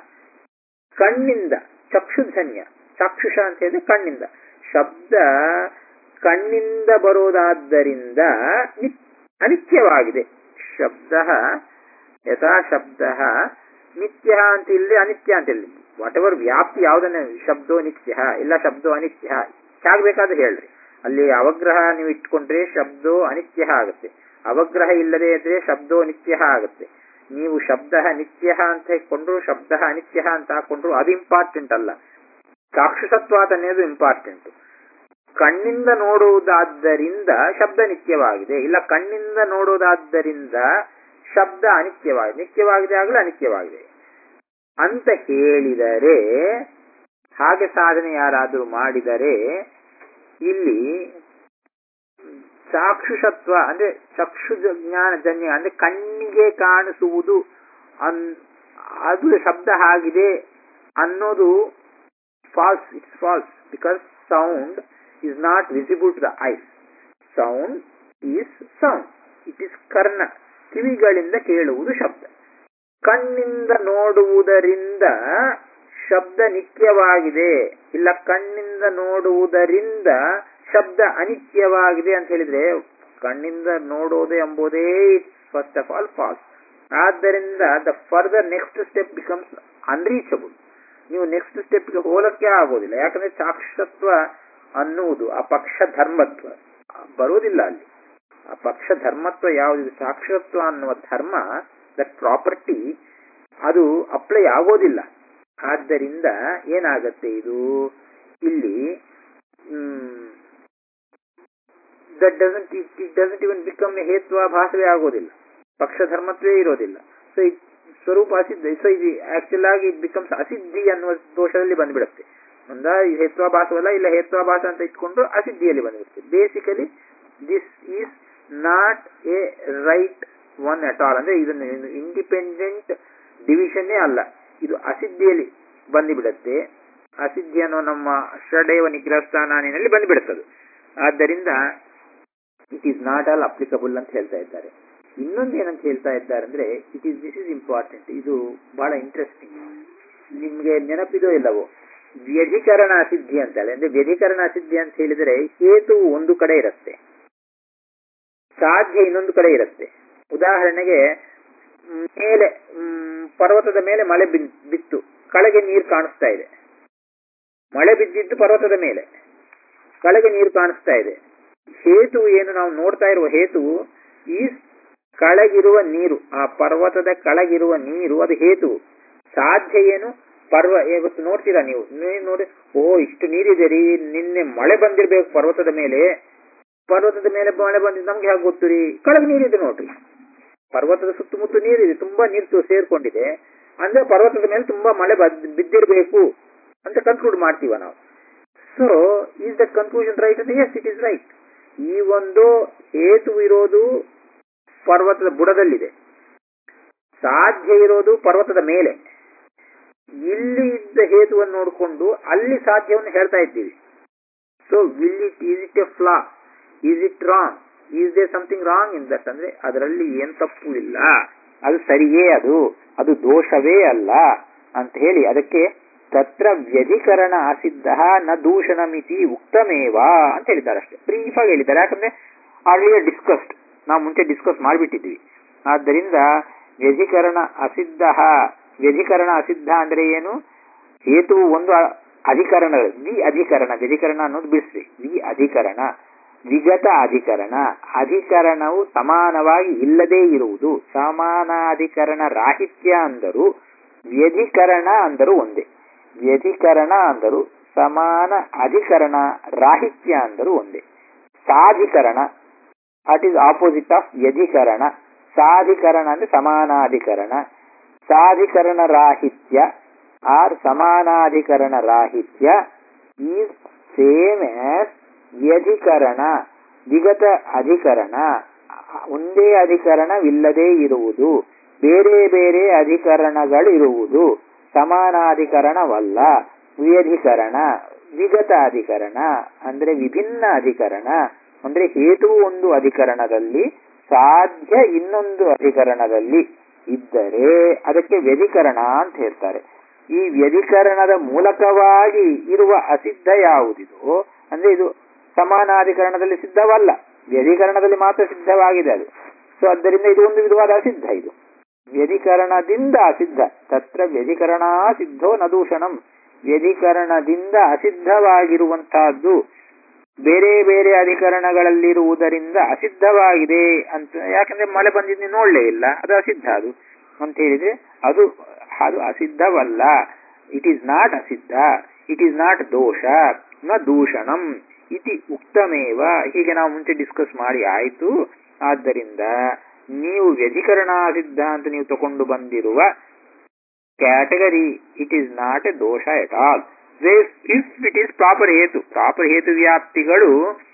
ಕಣ್ಣಿಂದ ಚಕ್ಷುಧನ್ಯ ಚಾಕ್ಷುಷ ಅಂತ ಹೇಳಿದ್ರೆ ಕಣ್ಣಿಂದ ಶಬ್ದ ಕಣ್ಣಿಂದ ಬರೋದಾದ್ದರಿಂದ ಅನಿತ್ಯವಾಗಿದೆ ಶಬ್ದ ಯಥಾ ಶಬ್ದ ನಿತ್ಯ ಅಂತ ಇಲ್ಲಿ ಅನಿತ್ಯ ಅಂತ ಇಲ್ಲಿ ವಾಟ್ ಎವರ್ ವ್ಯಾಪ್ತಿ ಯಾವುದನ್ನ ಶಬ್ದೋ ನಿತ್ಯ ಇಲ್ಲ ಶಬ್ದೋ ಅನಿತ್ಯ ಹೇಗ್ಬೇಕಾದ್ರೆ ಹೇಳ್ರಿ ಅಲ್ಲಿ ಅವಗ್ರಹ ನೀವು ಇಟ್ಕೊಂಡ್ರೆ ಶಬ್ದೋ ಅನಿತ್ಯ ಆಗುತ್ತೆ ಅವಗ್ರಹ ಇಲ್ಲದೆ ಇದ್ರೆ ಶಬ್ದೋ ನಿತ್ಯ ಆಗುತ್ತೆ ನೀವು ಶಬ್ದ ನಿತ್ಯ ಅಂತ ಹಾಕೊಂಡ್ರು ಶಬ್ದ ಅನಿತ್ಯ ಅಂತ ಹಾಕೊಂಡ್ರು ಅದು ಇಂಪಾರ್ಟೆಂಟ್ ಅಲ್ಲ ಚಾಕ್ಷುಷತ್ವಾದ ಅನ್ನೋದು ಇಂಪಾರ್ಟೆಂಟ್ ಕಣ್ಣಿಂದ ನೋಡುವುದಾದ್ದರಿಂದ ಶಬ್ದ ನಿತ್ಯವಾಗಿದೆ ಇಲ್ಲ ಕಣ್ಣಿಂದ ನೋಡುವುದಾದ್ದರಿಂದ ಶಬ್ದ ಅನಿತ್ಯವಾಗಿದೆ ನಿತ್ಯವಾಗಿದೆ ಆಗಲೂ ಅನಿತ್ಯವಾಗಿದೆ ಅಂತ ಹೇಳಿದರೆ ಹಾಗೆ ಸಾಧನೆ ಯಾರಾದರೂ ಮಾಡಿದರೆ ಇಲ್ಲಿ ಚಾಕ್ಷುಷತ್ವ ಅಂದ್ರೆ ಚಕ್ಷು ಜ್ಞಾನ ಜನ್ಯ ಅಂದ್ರೆ ಕಣ್ಣಿಗೆ ಕಾಣಿಸುವುದು ಅನ್ ಅದು ಶಬ್ದ ಆಗಿದೆ ಅನ್ನೋದು false it's false because sound is not visible to the eyes. Sound is sound. It is ಕರ್ಣ ಕಿವಿಗಳಿಂದ ಕೇಳುವುದು ಶಬ್ದ ಕಣ್ಣಿಂದ ನೋಡುವುದರಿಂದ ಶಬ್ದ ನಿತ್ಯವಾಗಿದೆ ಇಲ್ಲ ಕಣ್ಣಿಂದ ನೋಡುವುದರಿಂದ ಶಬ್ದ ಅನಿತ್ಯವಾಗಿದೆ ಅಂತ ಹೇಳಿದ್ರೆ ಕಣ್ಣಿಂದ ನೋಡೋದು ಎಂಬುದೇ ಫಸ್ಟ್ ಆಫ್ ಆಲ್ ಫಾಲ್ಸ್ ಆದ್ದರಿಂದ the further next step becomes unreachable ನೀವು ನೆಕ್ಸ್ಟ್ ಸ್ಟೆಪ್ಗೆ ಹೋಲಕ್ಕೆ ಆಗೋದಿಲ್ಲ ಯಾಕಂದ್ರೆ ಸಾಕ್ಷತ್ವ ಅನ್ನುವುದು ಆ ಪಕ್ಷ ಧರ್ಮತ್ವ ಬರುವುದಿಲ್ಲ ಅಲ್ಲಿ ಆ ಪಕ್ಷ ಧರ್ಮತ್ವ ಯಾವುದು ಸಾಕ್ಷರತ್ವ ಅನ್ನುವ ಧರ್ಮ ದಟ್ ಪ್ರಾಪರ್ಟಿ ಅದು ಅಪ್ಲೈ ಆಗೋದಿಲ್ಲ ಆದ್ದರಿಂದ ಏನಾಗತ್ತೆ ಇದು ಇಲ್ಲಿ that doesn't it it doesn't even become a ಹೇತ್ವಾಭಾಸವೇ ಆಗೋದಿಲ್ಲ ಪಕ್ಷಧರ್ಮತ್ವೇ ಇರೋದಿಲ್ಲ ಸೊ ಇಟ್ ಸ್ವರೂಪ ಅಸಿದ್ಧ ಸೊ ಇದು ಆಕ್ಚುಲ್ ಆಗಿ ಇಟ್ ಬಿಕಮ್ಸ್ ಅಸಿದ್ಧಿ ಅನ್ನುವ ದೋಷದಲ್ಲಿ ಬಂದ್ಬಿಡುತ್ತೆ ಒಂದ ಹೇತ್ವಾಭಾಸವಲ್ಲ ಇಲ್ಲ ಹೇತ್ವಾಭಾಸ ಅಂತ ಇಟ್ಕೊಂಡ್ರು ಅಸಿದ್ಧಿಯಲ್ಲಿ ಬಂದ್ಬಿಡುತ್ತೆ basically this is not a right one at all ಅಂದ್ರೆ ಇದನ್ನು ಇಂಡಿಪೆಂಡೆಂಟ್ ಡಿವಿಷನ್ನೇ ಅಲ್ಲ ಇದು ಅಸಿದ್ಧಿಯಲ್ಲಿ ಬಂದುಬಿಡುತ್ತೆ ಅಸಿದ್ಧಿ ಅನ್ನೋ ನಮ್ಮ ಷಡೇವ ನಿಗ್ರಹ ಸ್ಥಾನಾನಿನಲ್ಲಿ ಬಂದುಬಿಡುತ್ತದೆ ಆದ್ದರಿಂದ it is not all applicable ಅಂತ ಹೇಳ್ತಾ ಇದ್ದಾರೆ ಇನ್ನೊಂದು ಏನಂತ ಹೇಳ್ತಾ ಇದ್ದಾರೆ ಅಂದ್ರೆ it is this is important ಇದು ಬಹಳ ಇಂಟ್ರೆಸ್ಟಿಂಗ್ ನಿಮ್ಗೆ ನೆನಪಿದೋ ಇಲ್ಲವೋ ವ್ಯಧಿಕರಣ ಅಸಿದ್ಧಿ ಅಂತಾಳೆ ಅಂದ್ರೆ ವ್ಯಧಿಕರಣ ಅಸಿದ್ಧಿ ಅಂತ ಹೇಳಿದ್ರೆ ಹೇತು ಒಂದು ಕಡೆ ಇರುತ್ತೆ ಸಾಧ್ಯ ಇನ್ನೊಂದು ಕಡೆ ಇರುತ್ತೆ ಉದಾಹರಣೆಗೆ ಮೇಲೆ ಪರ್ವತದ ಮೇಲೆ ಮಳೆ ಬಿತ್ತು ಕಳೆಗೆ ನೀರು ಕಾಣಿಸ್ತಾ ಇದೆ ಮಳೆ ಬಿದ್ದಿದ್ದು ಪರ್ವತದ ಮೇಲೆ ಕಳೆಗೆ ನೀರು ಕಾಣಿಸ್ತಾ ಇದೆ ಹೇತು ಏನು ನಾವು ನೋಡ್ತಾ ಇರುವ ಹೇತು ಈ ಕಳಗಿರುವ ನೀರು ಆ ಪರ್ವತದ ಕಳಗಿರುವ ನೀರು ಅದು ಹೇತು ಸಾಧ್ಯ ಏನು ಪರ್ವ ಇವತ್ತು ನೋಡ್ತೀರಾ ನೀವು ನೀವು ನೋಡಿ ಓ ಇಷ್ಟು ನೀರಿದೆ ರೀ ನಿನ್ನೆ ಮಳೆ ಬಂದಿರ್ಬೇಕು ಪರ್ವತದ ಮೇಲೆ ಪರ್ವತದ ಮೇಲೆ ಮಳೆ ಬಂದಿದ್ದು ನಮ್ಗೆ ಹೇಗೆ ಗೊತ್ತು ರೀ ಕಳಗ ನೀರಿದೆ ನೋಡ್ರಿ ಪರ್ವತದ ಸುತ್ತಮುತ್ತ ನೀರಿದೆ ತುಂಬಾ ನೀರು ಸೇರ್ಕೊಂಡಿದೆ ಅಂದ್ರೆ ಪರ್ವತದ ಮೇಲೆ ತುಂಬಾ ಮಳೆ ಬಿದ್ದಿರ್ಬೇಕು ಅಂತ ಕನ್ಕ್ಲೂಡ್ ಮಾಡ್ತೀವ ನಾವು so is that conclusion right ಅಂದ್ರೆ ಎಸ್ ಇಟ್ ಇಸ್ ರೈಟ್ ಈ ಒಂದು ಹೇತು ಇರೋದು ಪರ್ವತದ ಬುಡದಲ್ಲಿದೆ ಸಾಧ್ಯ ಇರೋದು ಪರ್ವತದ ಮೇಲೆ ಇಲ್ಲಿ ಇದ್ದ ಹೇತುವನ್ನು ನೋಡಿಕೊಂಡು ಅಲ್ಲಿ ಸಾಧ್ಯವನ್ನು ಹೇಳ್ತಾ ಇದ್ದೀವಿ so will it is it a flaw is it wrong is there something wrong in that ಅಂದ್ರೆ ಅದರಲ್ಲಿ ಏನ್ ತಪ್ಪು ಇಲ್ಲ ಅದು ಸರಿಯೇ ಅದು ಅದು ದೋಷವೇ ಅಲ್ಲ ಅಂತ ಹೇಳಿ ಅದಕ್ಕೆ ತತ್ರ ವ್ಯಧಿಕರಣ ಅಸಿದ್ಧ ನ ದೂಷಣ ಮಿತಿ ಉಕ್ತಮೇವ ಅಂತ ಹೇಳಿದ್ದಾರೆ ಅಷ್ಟೇ ಬ್ರೀಫ್ ಆಗಿ ಹೇಳಿದ್ದಾರೆ ಯಾಕಂದ್ರೆ ಆರ್ಲಿಯರ್ ಡಿಸ್ಕಸ್ಡ್ ನಾವು ಮುಂಚೆ ಡಿಸ್ಕಸ್ ಮಾಡಿಬಿಟ್ಟಿದ್ವಿ ಆದ್ದರಿಂದ ವ್ಯಧಿಕರಣ ಅಸಿದ್ಧ ವ್ಯಧಿಕರಣ ಅಸಿದ್ಧ ಅಂದ್ರೆ ಏನು ಹೇತು ಒಂದು ಅಧಿಕರಣಗಳು ವಿ ಅಧಿಕರಣ ವ್ಯಧಿಕರಣ ಅನ್ನೋದು ಬಿಡಿಸ್ರಿ ವಿ ಅಧಿಕರಣ ವಿಗತ ಅಧಿಕರಣ ಅಧಿಕರಣವು ಸಮಾನವಾಗಿ ಇಲ್ಲದೇ ಇರುವುದು ಸಮಾನಾಧಿಕರಣ ರಾಹಿತ್ಯ ಅಂದರು ವ್ಯಧಿಕರಣ ಅಂದರು ಒಂದೇ ವ್ಯಧಿಕರಣ ಅಂದರು ಸಮಾನ ಅಧಿಕರಣ ರಾಹಿತ್ಯ ಅಂದರು ಒಂದೇ ಸಾಧಿಕರಣ ಅಟ್ ಈಸ್ ಆಪೋಸಿಟ್ ಆಫ್ ವ್ಯಧಿಕರಣ ಸಾಧಿಕರಣ ಅಂದ್ರೆ ಸಮಾನಾಧಿಕರಣ ಸಾಧಿಕರಣ ರಾಹಿತ್ಯ ಆರ್ ಸಮಾನಾಧಿಕರಣ ರಾಹಿತ್ಯ ಈಸ್ ಸೇಮ್ ಆಸ್ ವ್ಯಧಿಕರಣ ವಿಗತ ಅಧಿಕರಣ ಒಂದೇ ಅಧಿಕರಣವಿಲ್ಲದೇ ಇರುವುದು ಬೇರೆ ಬೇರೆ ಅಧಿಕರಣಗಳಿರುವುದು ಸಮಾನಾಧಿಕರಣವಲ್ಲ ವ್ಯಧಿಕರಣ ವಿಗತ ಅಧಿಕರಣ ಅಂದ್ರೆ ವಿಭಿನ್ನ ಅಧಿಕರಣ ಅಂದ್ರೆ ಹೇತು ಒಂದು ಅಧಿಕರಣದಲ್ಲಿ ಸಾಧ್ಯ ಇನ್ನೊಂದು ಅಧಿಕರಣದಲ್ಲಿ ಇದ್ದರೆ ಅದಕ್ಕೆ ವ್ಯಧಿಕರಣ ಅಂತ ಹೇಳ್ತಾರೆ ಈ ವ್ಯಧಿಕರಣದ ಮೂಲಕವಾಗಿ ಇರುವ ಅಸಿದ್ಧ ಯಾವುದಿದೋ ಅಂದ್ರೆ ಇದು ಸಮಾನಾಧಿಕರಣದಲ್ಲಿ ಸಿದ್ಧವಲ್ಲ ವ್ಯಧಿಕರಣದಲ್ಲಿ ಮಾತ್ರ ಸಿದ್ಧವಾಗಿದೆ ಅದು ಸೊ ಆದ್ದರಿಂದ ಇದು ಒಂದು ವಿಧವಾದ ಅಸಿದ್ಧ ಇದು ವ್ಯಧಿಕರಣದಿಂದ ಅಸಿದ್ಧ ತತ್ರ ವ್ಯಧಿಕರಣ ಸಿದ್ಧೋ ನದೂಷಣಂ ವ್ಯಧಿಕರಣದಿಂದ ಅಸಿದ್ಧವಾಗಿರುವಂತಹದ್ದು ಬೇರೆ ಬೇರೆ ಅಧಿಕರಣಗಳಲ್ಲಿರುವುದರಿಂದ ಅಸಿದ್ಧವಾಗಿದೆ ಅಂತ ಯಾಕಂದ್ರೆ ಮಳೆ ಬಂದಿದ್ದು ನೋಡ್ಲೇ ಇಲ್ಲ ಅದು ಅಸಿದ್ಧ ಅದು ಅಂತ ಹೇಳಿದ್ರೆ ಅದು ಅದು ಅಸಿದ್ಧವಲ್ಲ ಇಟ್ ಈಸ್ ನಾಟ್ ಅಸಿದ್ಧ ಇಟ್ ಈಸ್ ನಾಟ್ ದೋಷ ನ ದೂಷಣಂ ಇತಿ ಉಕ್ತಮೇವ ಹೀಗೆ ನಾವು ಮುಂಚೆ ಡಿಸ್ಕಸ್ ಮಾಡಿ ಆಯಿತು ಆದ್ದರಿಂದ ನೀವು ವ್ಯಧಿಕರಣ ಸಿದ್ಧ ಅಂತ ನೀವು ತಗೊಂಡು ಬಂದಿರುವ category it is not a ದೋಷ at all if it is proper ಹೇತು ಪ್ರಾಪರ್ ಹೇತು ವ್ಯಾಪ್ತಿಗಳು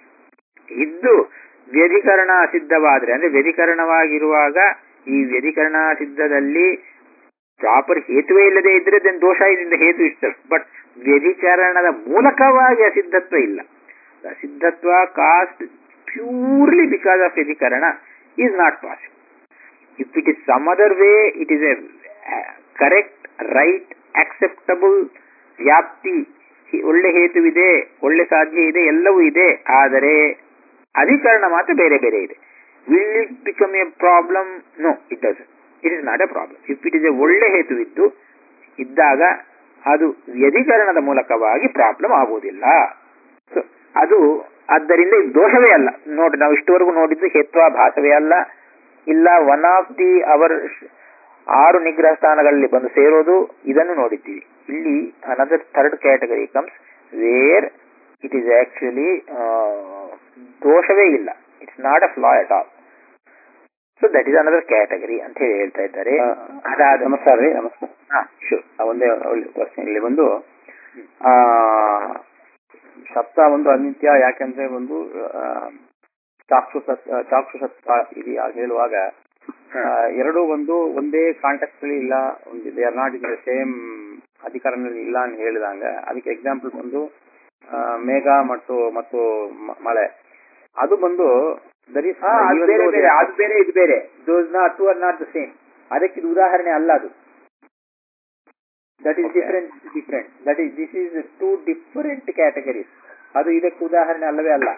ಇದ್ದು ವ್ಯಧಿಕರಣ ಸಿದ್ಧವಾದ್ರೆ ಅಂದ್ರೆ ವ್ಯಧಿಕರಣವಾಗಿರುವಾಗ ಈ ವ್ಯಧಿಕರಣ ಸಿದ್ಧದಲ್ಲಿ ಪ್ರಾಪರ್ ಹೇತುವೇ ಇಲ್ಲದೆ ಇದ್ರೆ ದೆನ್ ದೋಷ ಇದರಿಂದ ಹೇತು ಇಷ್ಟ ಬಟ್ ವ್ಯಧಿಕರಣದ ಮೂಲಕವಾಗಿ ಅಸಿದ್ಧತ್ವ ಇಲ್ಲ ಅಸಿದ್ಧತ್ವ ಕಾಸ್ಟ್ ಪ್ಯೂರ್ಲಿ ಬಿಕಾಸ್ ಆಫ್ ವ್ಯಧಿಕರಣ is not possible if it is some other way it is a correct right acceptable ವ್ಯಾಪ್ತಿ ಒಳ್ಳೆ ಹೇತುವಿದೆ ಒಳ್ಳೆ ಸಾಧ್ಯ ಇದೆ ಎಲ್ಲವೂ ಇದೆ ಆದರೆ ಅಧಿಕರಣ ಮಾತ್ರ ಬೇರೆ ಬೇರೆ ಇದೆ will it become a problem no it does it is not a problem if it is a ಒಳ್ಳೆ ಹೇತುವಿದ್ದು ಇದ್ದಾಗ ಅದು ವ್ಯಧಿಕರಣದ ಮೂಲಕವಾಗಿ ಪ್ರಾಬ್ಲಮ್ ಆಗುವುದಿಲ್ಲ ಸೊ ಅದು ಆದ್ದರಿಂದ ಇದು ದೋಷವೇ ಅಲ್ಲ ನೋಡಿ ನಾವು ಇಷ್ಟವರೆಗೂ ನೋಡಿದ್ದು ಹೇತ್ವಾಭಾಸವೇ ಅಲ್ಲ ಇಲ್ಲ ಒನ್ ಆಫ್ ದಿ ಅವರ್ ಆರು ನಿಗ್ರಹ ಸ್ಥಾನಗಳಲ್ಲಿ ಬಂದು ಸೇರೋದು ಇದನ್ನು ನೋಡಿದ್ದೀವಿ ಇಲ್ಲಿ another third category comes where it is actually ದೋಷವೇ ಇಲ್ಲ it's not a flaw at all so that is another category ಅಂತ ಹೇಳಿ ಹೇಳ್ತಾ ಇದ್ದಾರೆ ಆ, ಅದಾದ ನಮಸ್ಕಾರ ರೀ ನಮಸ್ಕಾರ ಹಾ ಶೂರ್ ಆ, ಒಂದೇ ಒಳ್ಳೆ ಪ್ರಶ್ನೆ ಇಲ್ಲಿ ಒಂದು ಆ ಶಬ್ದ ಒಂದು ಅನಿತ್ಯ ಯಾಕೆಂದ್ರೆ ಒಂದು ಆ, ಚಾಕ್ಷುಷ ಚಾಕ್ಷುಷತ್ವ ಇದು ಹೇಳುವಾಗ ಆ, ಎರಡೂ ಒಂದು ಒಂದೇ ಕಾಂಟೆಕ್ಸ್ಟ್ ಅಲ್ಲಿ ಇಲ್ಲ ಒಂದು they are not in the same ಅಧಿಕಾರದಲ್ಲಿ ಇಲ್ಲ ಅಂತ ಹೇಳಿದಂಗ ಅದಕ್ಕೆ ಎಕ್ಸಾಂಪಲ್ ಬಂದು ಆ, ಮೇಘ ಮತ್ತು ಮತ್ತು ಮ- ಮಳೆ ಅದು ಬಂದು ದರ್ ಇಸ್ ಹಾ ಅದು ಬೇರೆ ಬೇರೆ ಅದು ಬೇರೆ ಇದು ಬೇರೆ those not two are not the same ಅದಕ್ಕೆ ಇದು ಉದಾಹರಣೆ ಅಲ್ಲ ಅದು that is Okay. Different different that is this is two different categories ಅದು ಇದಕ್ಕೆ ಉದಾಹರಣೆ ಅಲ್ಲವೇ ಅಲ್ಲ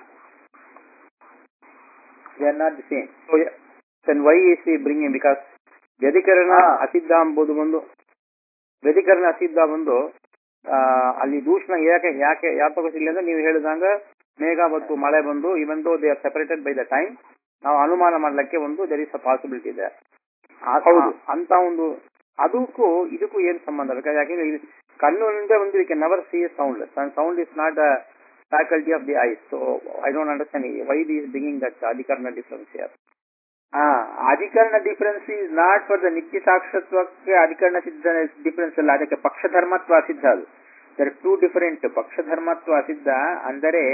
they are not the same then why is ಈ ಬ್ರಿಂಗಿಂಗ್ ಬಿಕಾಸ್ ವ್ಯಧಿಕರಣ ಹಾ. ಅಸಿದ್ಧ ಎಂಬುದು ಬಂದು ವ್ಯಧಿಕರಣ ಅಸಿದ್ಧ ಬಂದು ಆ, ಅಲ್ಲಿ ದೂಷಣ ಯಾಕೆ ಯಾಕೆ ಯಾಕೆ ತಗೋತಿಲ್ಲ ಅಂದ್ರೆ ನೀವು ಹೇಳಿದಂಗ ಮೇಘ ಮತ್ತು ಮಳೆ ಬಂದು even though they are separated by the time ನಾವು ಅನುಮಾನ ಮಾಡ್ಲಿಕ್ಕೆ ಒಂದು ದರ್ ಇಸ್ ಅ ಪಾಸಿಬಿಲಿಟಿ ಇದೆ ಆ- ಹೌದು. ಅಂತ ಒಂದು ಅದಕ್ಕೂ ಇದಕ್ಕೂ ಏನ್ ಸಂಬಂಧ ಬೇಕಾದ್ರೆ ಯಾಕೆಂದ್ರೆ ಇದು ಕಣ್ಣಿನಿಂದ ಒಂದು we can never see sound sound is not the faculty of the eyes so I don't understand why the is bringing that ಅಧಿಕರಣ ಡಿಫರೆನ್ಸ್ ಹಿಯರ್ ಹಾ ಅಧಿಕರಣ difference is not for the ನಿತ್ಯ ಸಾಕ್ಷತ್ವಕ್ಕೆ ಅಧಿಕರಣ ಸಿದ್ಧ ಡಿಫರೆನ್ಸ್ ಅಲ್ಲ ಅದಕ್ಕೆ ಪಕ್ಷಧರ್ಮತ್ವ ಅಸಿದ್ಧ ಅದು ದರ್ ಟೂ ಡಿಫರೆಂಟ್ ಪಕ್ಷಧರ್ಮತ್ವ ಅಸಿದ್ಧ ಅಂದರೆ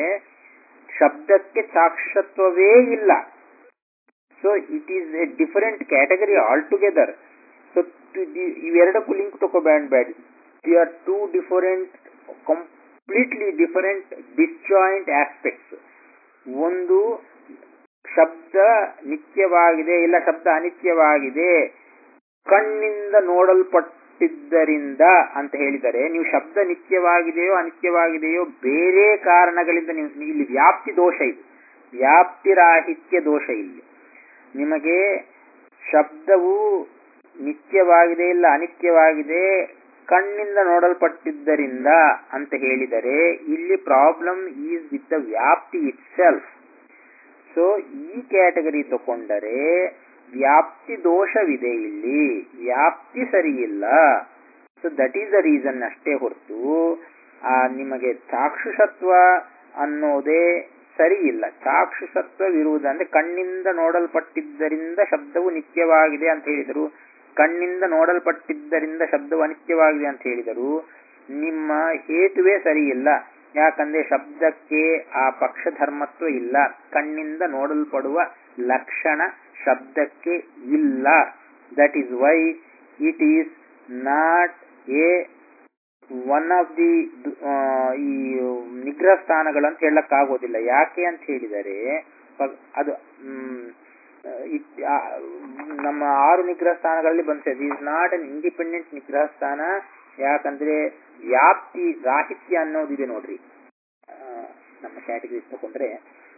ಶಬ್ದಕ್ಕೆ ಸಾಕ್ಷತ್ವವೇ ಇಲ್ಲ so it is a different category all together so ಇವೆರಡಕ್ಕೂ ಲಿಂಕ್ ತಗೋಬೇಡ ಬೇಡ they are two different completely different disjoint aspects ಒಂದು ಶಬ್ದ ನಿತ್ಯವಾಗಿದೆ ಇಲ್ಲ ಶಬ್ದ ಅನಿತ್ಯವಾಗಿದೆ ಕಣ್ಣಿಂದ ನೋಡಲ್ಪಟ್ಟಿದ್ದರಿಂದ ಅಂತ ಹೇಳಿದರೆ ನೀವು ಶಬ್ದ ನಿತ್ಯವಾಗಿದೆಯೋ ಅನಿತ್ಯವಾಗಿದೆಯೋ ಬೇರೆ ಕಾರಣಗಳಿಂದ ನೀವು ಇಲ್ಲಿ ವ್ಯಾಪ್ತಿ ದೋಷ ಇದೆ ವ್ಯಾಪ್ತಿ ರಾಹಿತ್ಯ ದೋಷ ಇಲ್ಲಿ ನಿಮಗೆ ಶಬ್ದವು ನಿತ್ಯವಾಗಿದೆ ಇಲ್ಲ ಅನಿತ್ಯವಾಗಿದೆ ಕಣ್ಣಿಂದ ನೋಡಲ್ಪಟ್ಟಿದ್ದರಿಂದ ಅಂತ ಹೇಳಿದರೆ ಇಲ್ಲಿ ಪ್ರಾಬ್ಲಮ್ ಈಸ್ ವಿತ್ ದ ವ್ಯಾಪ್ತಿ ಇಟ್ ಸೆಲ್ಫ್ ಸೊ ಈ ಕ್ಯಾಟಗರಿ ತಗೊಂಡರೆ ವ್ಯಾಪ್ತಿ ದೋಷವಿದೆ ಇಲ್ಲಿ ವ್ಯಾಪ್ತಿ ಸರಿಯಿಲ್ಲ so that is the reason ಅಷ್ಟೇ ಹೊರತು ಆ ನಿಮಗೆ ಚಾಕ್ಷುಷತ್ವ ಅನ್ನೋದೇ ಸರಿ ಇಲ್ಲ ಚಾಕ್ಷುಷತ್ವವಿರುವುದು ಅಂದ್ರೆ ಕಣ್ಣಿಂದ ನೋಡಲ್ಪಟ್ಟಿದ್ದರಿಂದ ಶಬ್ದವು ನಿತ್ಯವಾಗಿದೆ ಅಂತ ಹೇಳಿದರು ಕಣ್ಣಿಂದ ನೋಡಲ್ಪಟ್ಟಿದ್ದರಿಂದ ಶಬ್ದವು ಅನಿತ್ಯವಾಗಿದೆ ಅಂತ ಹೇಳಿದರು ನಿಮ್ಮ ಹೇತುವೇ ಸರಿ ಇಲ್ಲ ಯಾಕಂದ್ರೆ ಶಬ್ದಕ್ಕೆ ಆ ಪಕ್ಷಧರ್ಮತ್ವ ಇಲ್ಲ ಕಣ್ಣಿಂದ ನೋಡಲ್ಪಡುವ ಲಕ್ಷಣ ಶಬ್ದಕ್ಕೆ ಇಲ್ಲ that is why it is not a one of the ಈ ನಿಗ್ರಹ ಸ್ಥಾನಗಳು ಅಂತ ಹೇಳಕ್ಕಾಗೋದಿಲ್ಲ ಯಾಕೆ ಅಂತ ಹೇಳಿದರೆ ಪ- ಅದು ಮ್, ಇಟ್- ಆ, ನಮ್ಮ ಆರು ನಿಗ್ರಹ ಸ್ಥಾನಗಳಲ್ಲಿ ಬಂದಿದೆ ಈಸ್ ನಾಟ್ ಅನ್ ಇಂಡಿಪೆಂಡೆಂಟ್ ನಿಗ್ರಹ ಸ್ಥಾನ ಯಾಕಂದ್ರೆ ವ್ಯಾಪ್ತಿ ರಾಹಿತ್ಯ ಅನ್ನೋದಿದೆ ನೋಡ್ರಿ ಆ, ನಮ್ಮ ಕ್ಯಾಟಗರಿ ತಗೊಂಡ್ರೆ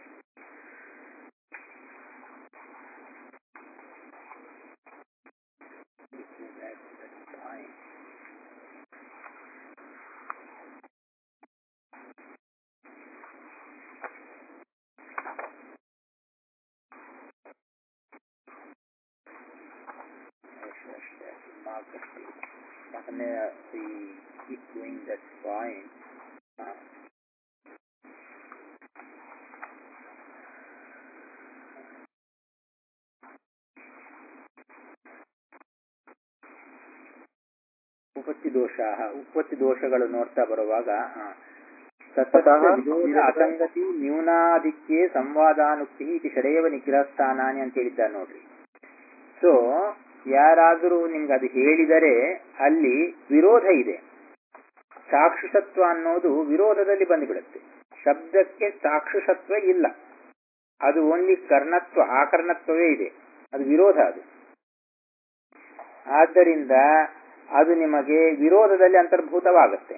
we keep doing that fine. Uh, ಉಪತ್ತಿ ದೋಷ ಉಪತ್ತಿ ದೋಷಗಳು ನೋಡ್ತಾ ಬರುವಾಗ ಆ, ಸತತಃ ವಿರೋಧ ಅಸಂಗತಿ ನ್ಯೂನಾಧಿಕ್ಯೆ ಸಂವಾದಾನುಕ್ತಿ ಇತಿ ಷಡೇವ ನಿಗ್ರಹ ಸ್ಥಾನಾನಿ ಅಂತ ಹೇಳಿದ್ದಾರೆ ನೋಡ್ರಿ ಸೊ ಯಾರಾದರೂ ನಿಮ್ಗೆ ಅದು ಹೇಳಿದರೆ ಅಲ್ಲಿ ವಿರೋಧ ಇದೆ ಚಾಕ್ಷುಷತ್ವ ಅನ್ನೋದು ವಿರೋಧದಲ್ಲಿ ಬಂದುಬಿಡುತ್ತೆ ಶಬ್ದಕ್ಕೆ ಚಾಕ್ಷುಷತ್ವ ಇಲ್ಲ ಅದು ಓನ್ಲಿ ಕರ್ಣತ್ವ ಆಕರ್ಣತ್ವವೇ ಇದೆ ಅದು ವಿರೋಧ ಅದು ಆದ್ದರಿಂದ ಅದು ನಿಮಗೆ ವಿರೋಧದಲ್ಲಿ ಅಂತರ್ಭೂತವಾಗುತ್ತೆ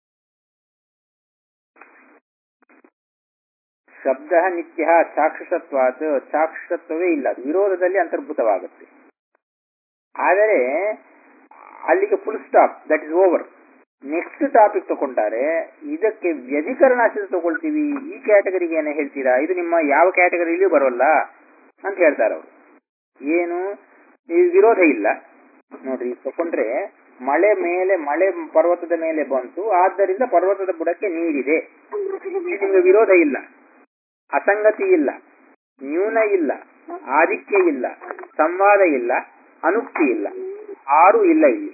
ಶಬ್ದ ನಿತ್ಯ ಚಾಕ್ಷುಷತ್ವಾತ್ ಚಾಕ್ಷುಷತ್ವವೇ ಇಲ್ಲ ಅದು ವಿರೋಧದಲ್ಲಿ ಅಂತರ್ಭೂತವಾಗುತ್ತೆ ಆದರೆ ಅಲ್ಲಿಗೆ full stop that is over next topic ತಗೊಂಡಾರೆ ಇದಕ್ಕೆ ವ್ಯಧಿಕರಣ ಅಸಿದ ತಗೊಳ್ತೀವಿ ಈ ಕ್ಯಾಟಗರಿಗೆ ಏನೇ ಹೇಳ್ತೀರಾ ಇದು ನಿಮ್ಮ ಯಾವ ಕ್ಯಾಟಗರಿಲಿಯೂ ಬರೋಲ್ಲ ಅಂತ ಹೇಳ್ತಾರೆ ಅವರು ಏನು ಈ ವಿರೋಧ ಇಲ್ಲ ನೋಡ್ರಿ ತಗೊಂಡ್ರೆ ಮಳೆ ಮೇಲೆ ಮಳೆ ಪರ್ವತದ ಮೇಲೆ ಬಂತು ಆದ್ದರಿಂದ ಪರ್ವತದ ಬುಡಕ್ಕೆ ನೀರಿದೆ ಇದು ನಿಮ್ಗೆ ವಿರೋಧ ಇಲ್ಲ ಅಸಂಗತಿ ಇಲ್ಲ ನ್ಯೂನ ಇಲ್ಲ ಆಧಿಕ್ಯ ಇಲ್ಲ ಸಂವಾದ ಇಲ್ಲ ಅನುಕ್ತಿ ಇಲ್ಲ ಆರು ಇಲ್ಲ ಇಲ್ಲಿ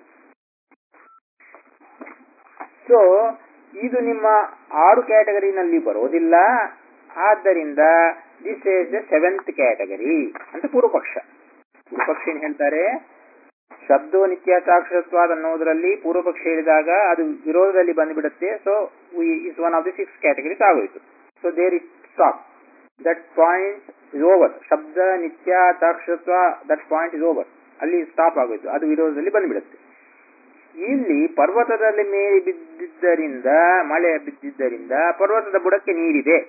ಸೊ ಇದು ನಿಮ್ಮ ಆರು ಕ್ಯಾಟಗರಿನಲ್ಲಿ ಬರೋದಿಲ್ಲ ಆದ್ದರಿಂದ this is the seventh category ಅಂತ ಪೂರ್ವಪಕ್ಷ ಪೂರ್ವಪಕ್ಷ ಏನ್ ಹೇಳ್ತಾರೆ ಶಬ್ದೋ ನಿತ್ಯಾಚಾಕ್ಷರತ್ವಾದ ಅನ್ನೋದರಲ್ಲಿ ಪೂರ್ವಪಕ್ಷ ಹೇಳಿದಾಗ ಅದು ವಿರೋಧದಲ್ಲಿ ಬಂದ್ಬಿಡುತ್ತೆ so is one of the six categories ಆಗೋಯ್ತು so there is stop that point is over ಶಬ್ದ ನಿತ್ಯಾಚಾಕ್ಷರತ್ವ ದಟ್ ಪಾಯಿಂಟ್ ಇಸ್ ಓವರ್ ಅಲ್ಲಿ ಸ್ಟಾಪ್ ಆಗೋಯ್ತು ಅದು ವಿರೋಧದಲ್ಲಿ ಬಂದ್ಬಿಡುತ್ತೆ ಇಲ್ಲಿ ಪರ್ವತದಲ್ಲಿ ಮೇಲೆ ಬಿದ್ದಿದ್ದರಿಂದ ಮಳೆ ಬಿದ್ದಿದ್ದರಿಂದ ಪರ್ವತದ ಬುಡಕ್ಕೆ ನೀರಿದೆ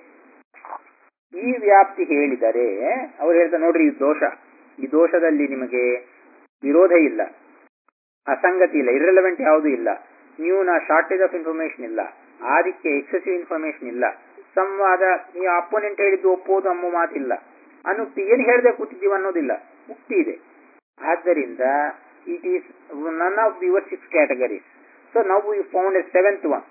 ಈ ವ್ಯಾಪ್ತಿ ಹೇಳಿದರೆ ಅವ್ರು ಹೇಳ್ತಾರೆ ನೋಡ್ರಿ ಈ ದೋಷ ಈ ದೋಷದಲ್ಲಿ ನಿಮಗೆ ವಿರೋಧ ಇಲ್ಲ ಅಸಂಗತಿ ಇಲ್ಲ ಇರ್ರೆಲೆವೆಂಟ್ ಯಾವುದೂ ಇಲ್ಲ ನ್ಯೂನ ಶಾರ್ಟೇಜ್ ಆಫ್ ಇನ್ಫಾರ್ಮೇಶನ್ ಇಲ್ಲ ಆದಿಕ್ಕೆ ಎಕ್ಸೆಸಿವ್ ಇನ್ಫಾರ್ಮೇಶನ್ ಇಲ್ಲ ಸಂವಾದ ಈ ಅಪೋನೆಂಟ್ ಹೇಳಿದ್ದು ಒಪ್ಪೋದು ಅಮ್ಮು ಮಾತಿಲ್ಲ ಅನುಕ್ತಿ ಏನು ಹೇಳದೆ ಕೂತಿದ್ದೀವಿ ಅನ್ನೋದಿಲ್ಲ ಮುಕ್ತಿ ಇದೆ ಆದ್ದರಿಂದ it is none of your six categories. So now we found a seventh one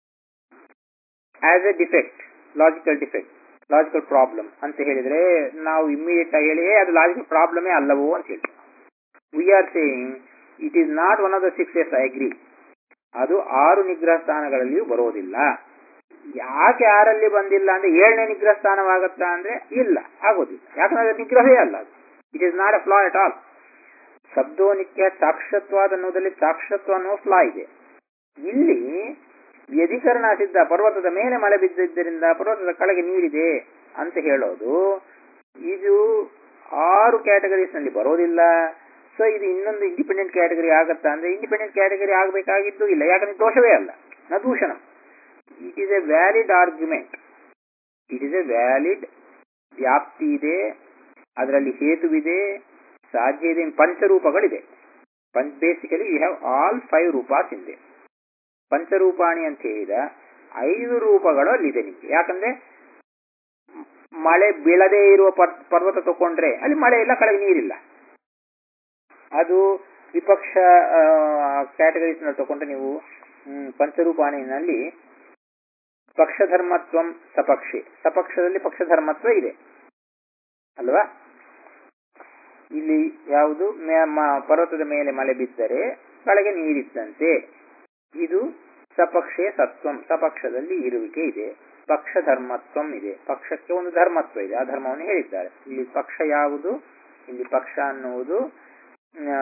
as a defect, logical defect, logical problem ಅಂತ ಹೇಳಿದ್ರೆ ನಾವು ಇಮಿಡಿಯೇಟ್ ಆಗಿ ಹೇಳಿ "ಏ, ಅದು ಲಾಜಿಕಲ್ ಪ್ರಾಬ್ಲಮೇ ಅಲ್ಲವೋ ಅಂತ ಹೇಳ್ತೀವಿ we are saying it is not one of the six yes I agree ಅದು ಆರು ನಿಗ್ರಹ ಸ್ಥಾನಗಳಲ್ಲಿಯೂ ಬರೋದಿಲ್ಲ ಯಾಕೆ ಆರಲ್ಲಿ ಬಂದಿಲ್ಲ ಅಂದ್ರೆ ಏಳನೇ ನಿಗ್ರಹ ಸ್ಥಾನವಾಗತ್ತಾ ಅಂದ್ರೆ ಇಲ್ಲ ಆಗೋದಿಲ್ಲ ಯಾಕಂದ್ರೆ ಅದು ನಿಗ್ರಹವೇ ಅಲ್ಲ ಅದು it is not a flaw at all ಶಬ್ದೋ ನಿತ್ಯ ಸಾಕ್ಷತ್ವಾದ ಅನ್ನೋದಲ್ಲಿ ಸಾಕ್ಷತ್ವ ಅನ್ನೋ ಫ್ಲಾ ಇದೆ ಇಲ್ಲಿ ವ್ಯಧಿಕರಣ ಸಿದ್ಧ ಪರ್ವತದ ಮೇಲೆ ಮಳೆ ಬಿದ್ದಿದ್ದರಿಂದ ಪರ್ವತದ ಕೆಳಗೆ ನೀರಿದೆ ಅಂತ ಹೇಳೋದು ಇದು ಆರು ಕ್ಯಾಟಗರೀಸ್ ನಲ್ಲಿ ಬರೋದಿಲ್ಲ ಸೊ ಇದು ಇನ್ನೊಂದು ಇಂಡಿಪೆಂಡೆಂಟ್ ಕ್ಯಾಟಗರಿ ಆಗತ್ತಾ ಅಂದ್ರೆ ಇಂಡಿಪೆಂಡೆಂಟ್ ಕ್ಯಾಟಗರಿ ಆಗಬೇಕಾಗಿದ್ದು ಇಲ್ಲ ಯಾಕಂದ್ರೆ ದೋಷವೇ ಅಲ್ಲ ನ ದೂಷಣ it is a valid argument it is a valid ವ್ಯಾಪ್ತಿ ಇದೆ ಅದರಲ್ಲಿ ಹೇತುವಿದೆ ಸಾಧ್ಯ ಇದೆ ಪಂಚರೂಪಗಳಿದೆ ಪಂಚ basically you have all five ರೂಪಾಸ್ ಇದೆ ಪಂಚರೂಪಾಣಿ ಅಂತ ಹೇಳಿದ ಐದು ರೂಪಗಳು ಅಲ್ಲಿದೆ ನಿಮಗೆ ಯಾಕಂದ್ರೆ ಮಳೆ ಬೀಳದೇ ಇರುವ ಪರ್- ಪರ್ವತ ತಕೊಂಡ್ರೆ ಅಲ್ಲಿ ಮಳೆ ಇಲ್ಲ ಕೆಳಗೆ ನೀರಿಲ್ಲ ಅದು ವಿಪಕ್ಷ ಕ್ಯಾಟಗರೀಸ್ ನಲ್ಲಿ ತಗೊಂಡ್ರೆ ನೀವು ಹ್ಮ್, ಪಂಚರೂಪಾಣಿನಲ್ಲಿ ಪಕ್ಷಧರ್ಮತ್ವಂ ಸಪಕ್ಷೆ ಸಪಕ್ಷದಲ್ಲಿ ಪಕ್ಷಧರ್ಮತ್ವ ಇದೆ ಅಲ್ವಾ ಇಲ್ಲಿ ಯಾವುದು ಮೇ- ಮ- ಪರ್ವತದ ಮೇಲೆ ಮಳೆ ಬಿದ್ದರೆ ಕೆಳಗೆ ನೀರಿದ್ದಂತೆ ಇದು ಸಪಕ್ಷೆ ಸತ್ವಂ ಸಪಕ್ಷದಲ್ಲಿ ಇರುವಿಕೆ ಇದೆ ಪಕ್ಷ ಧರ್ಮತ್ವಂ ಇದೆ ಪಕ್ಷಕ್ಕೆ ಒಂದು ಧರ್ಮತ್ವ ಇದೆ ಆ ಧರ್ಮವನ್ನು ಹೇಳಿದ್ದಾರೆ ಇಲ್ಲಿ ಪಕ್ಷ ಯಾವುದು ಇಲ್ಲಿ ಪಕ್ಷ ಅನ್ನುವುದು ಆ,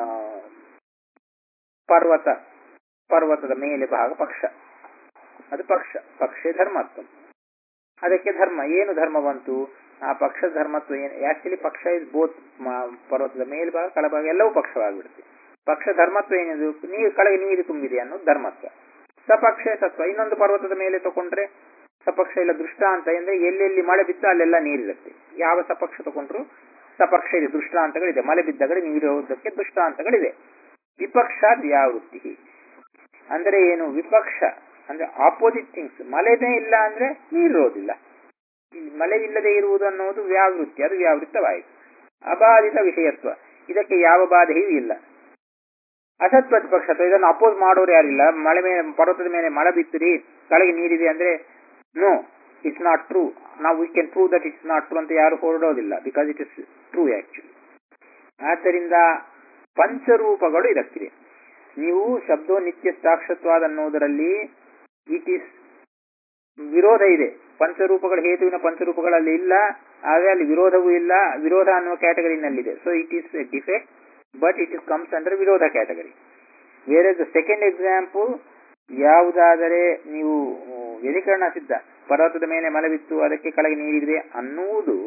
ಪರ್ವತ ಪರ್ವತದ ಮೇಲೆ ಭಾಗ ಪಕ್ಷ ಅದು ಪಕ್ಷ ಪಕ್ಷೆ ಧರ್ಮತ್ವ ಅದಕ್ಕೆ ಧರ್ಮ ಏನು ಧರ್ಮ ಬಂತು ಆ ಪಕ್ಷ ಧರ್ಮತ್ವ ಏನು ಆಕ್ಚುಲಿ ಪಕ್ಷ ಇಸ್ ಬೋತ್ ಪರ್ವತದ ಮೇಲ್ಭಾಗ ಕೆಳಭಾಗ ಎಲ್ಲವೂ ಪಕ್ಷವಾಗಿಬಿಡುತ್ತೆ ಪಕ್ಷ ಧರ್ಮತ್ವ ಏನಿದು ನೀರು ಕೆಳಗೆ ನೀರು ತುಂಬಿದೆ ಅನ್ನೋದು ಧರ್ಮತ್ವ ಸಪಕ್ಷ ಸತ್ವ ಇನ್ನೊಂದು ಪರ್ವತದ ಮೇಲೆ ತಗೊಂಡ್ರೆ ಸಪಕ್ಷ ಇಲ್ಲ ದೃಷ್ಟಾಂತ ಅಂದ್ರೆ ಎಲ್ಲೆಲ್ಲಿ ಮಳೆ ಬಿತ್ತು ಅಲ್ಲೆಲ್ಲ ನೀರಿರುತ್ತೆ ಯಾವ ಸಪಕ್ಷ ತಗೊಂಡ್ರು ಸಪಕ್ಷ ಇದೆ ದೃಷ್ಟಾಂತಗಳಿದೆ ಮಳೆ ಬಿದ್ದ ಕಡೆ ನೀರಿರೋದಕ್ಕೆ ದೃಷ್ಟಾಂತಗಳಿದೆ ವಿಪಕ್ಷ ವ್ಯಾವೃತ್ತಿ ಅಂದ್ರೆ ಏನು ವಿಪಕ್ಷ ಅಂದ್ರೆ ಆಪೋಸಿಟ್ ಥಿಂಗ್ಸ್ ಮಳೆನೇ ಇಲ್ಲ ಅಂದ್ರೆ ನೀರಿರೋದಿಲ್ಲ ಈ ಮಳೆ ಇಲ್ಲದೆ ಇರುವುದು ಅನ್ನೋದು ವ್ಯಾವೃತ್ತಿ ಅದು ವ್ಯಾವೃತ್ತವಾಯಿತು ಅಬಾಧಿತ ವಿಷಯತ್ವ ಇದಕ್ಕೆ ಯಾವ ಬಾಧೆಯೂ ಇಲ್ಲ ಅಸತ್ ಪ್ರತಿಪಕ್ಷತ್ವ ಇದನ್ನು ಅಪೋಸ್ ಮಾಡೋರು ಯಾರಿಲ್ಲ ಮಳೆ ಮೇಲೆ ಪರ್ವತದ ಮೇಲೆ ಮಳೆ ಬಿತ್ತಿರಿ ಕೆಳಗೆ ನೀರಿದೆ ಅಂದ್ರೆ ನೋ ಇಟ್ಸ್ ನಾಟ್ ಟ್ರೂ ನಾವು we can prove that it's not true ಅಂತ ಯಾರು ಹೊರಡೋದಿಲ್ಲ because it is true actually ಆದ್ದರಿಂದ ಪಂಚರೂಪಗಳು ಇದಕ್ಕಿದೆ ನೀವು ಶಬ್ದೋ ನಿತ್ಯ ಸಾಕ್ಷತ್ವಾದ ಅನ್ನೋದರಲ್ಲಿ ಇಟ್ ಈಸ್ ವಿರೋಧ ಇದೆ ಪಂಚರೂಪಗಳ ಹೇತುವಿನ ಪಂಚರೂಪಗಳಲ್ಲಿ ಇಲ್ಲ ಆದರೆ ಅಲ್ಲಿ ವಿರೋಧವೂ ಇಲ್ಲ ವಿರೋಧ ಅನ್ನುವ ಕ್ಯಾಟಗರಿನಲ್ಲಿದೆ so it is a defect but it is comes under ವಿರೋಧ ಕ್ಯಾಟಗರಿ ಬೇರೆ ದ ಸೆಕೆಂಡ್ ಎಕ್ಸಾಂಪಲ್ ಯಾವುದಾದರೆ ನೀವು ವ್ಯಧಿಕರಣ ಸಿದ್ಧ ಪರ್ವತದ ಮೇಲೆ ಮಳೆ ಬಿತ್ತು ಅದಕ್ಕೆ ಕೆಳಗೆ ನೀರಿದೆ ಅನ್ನುವುದು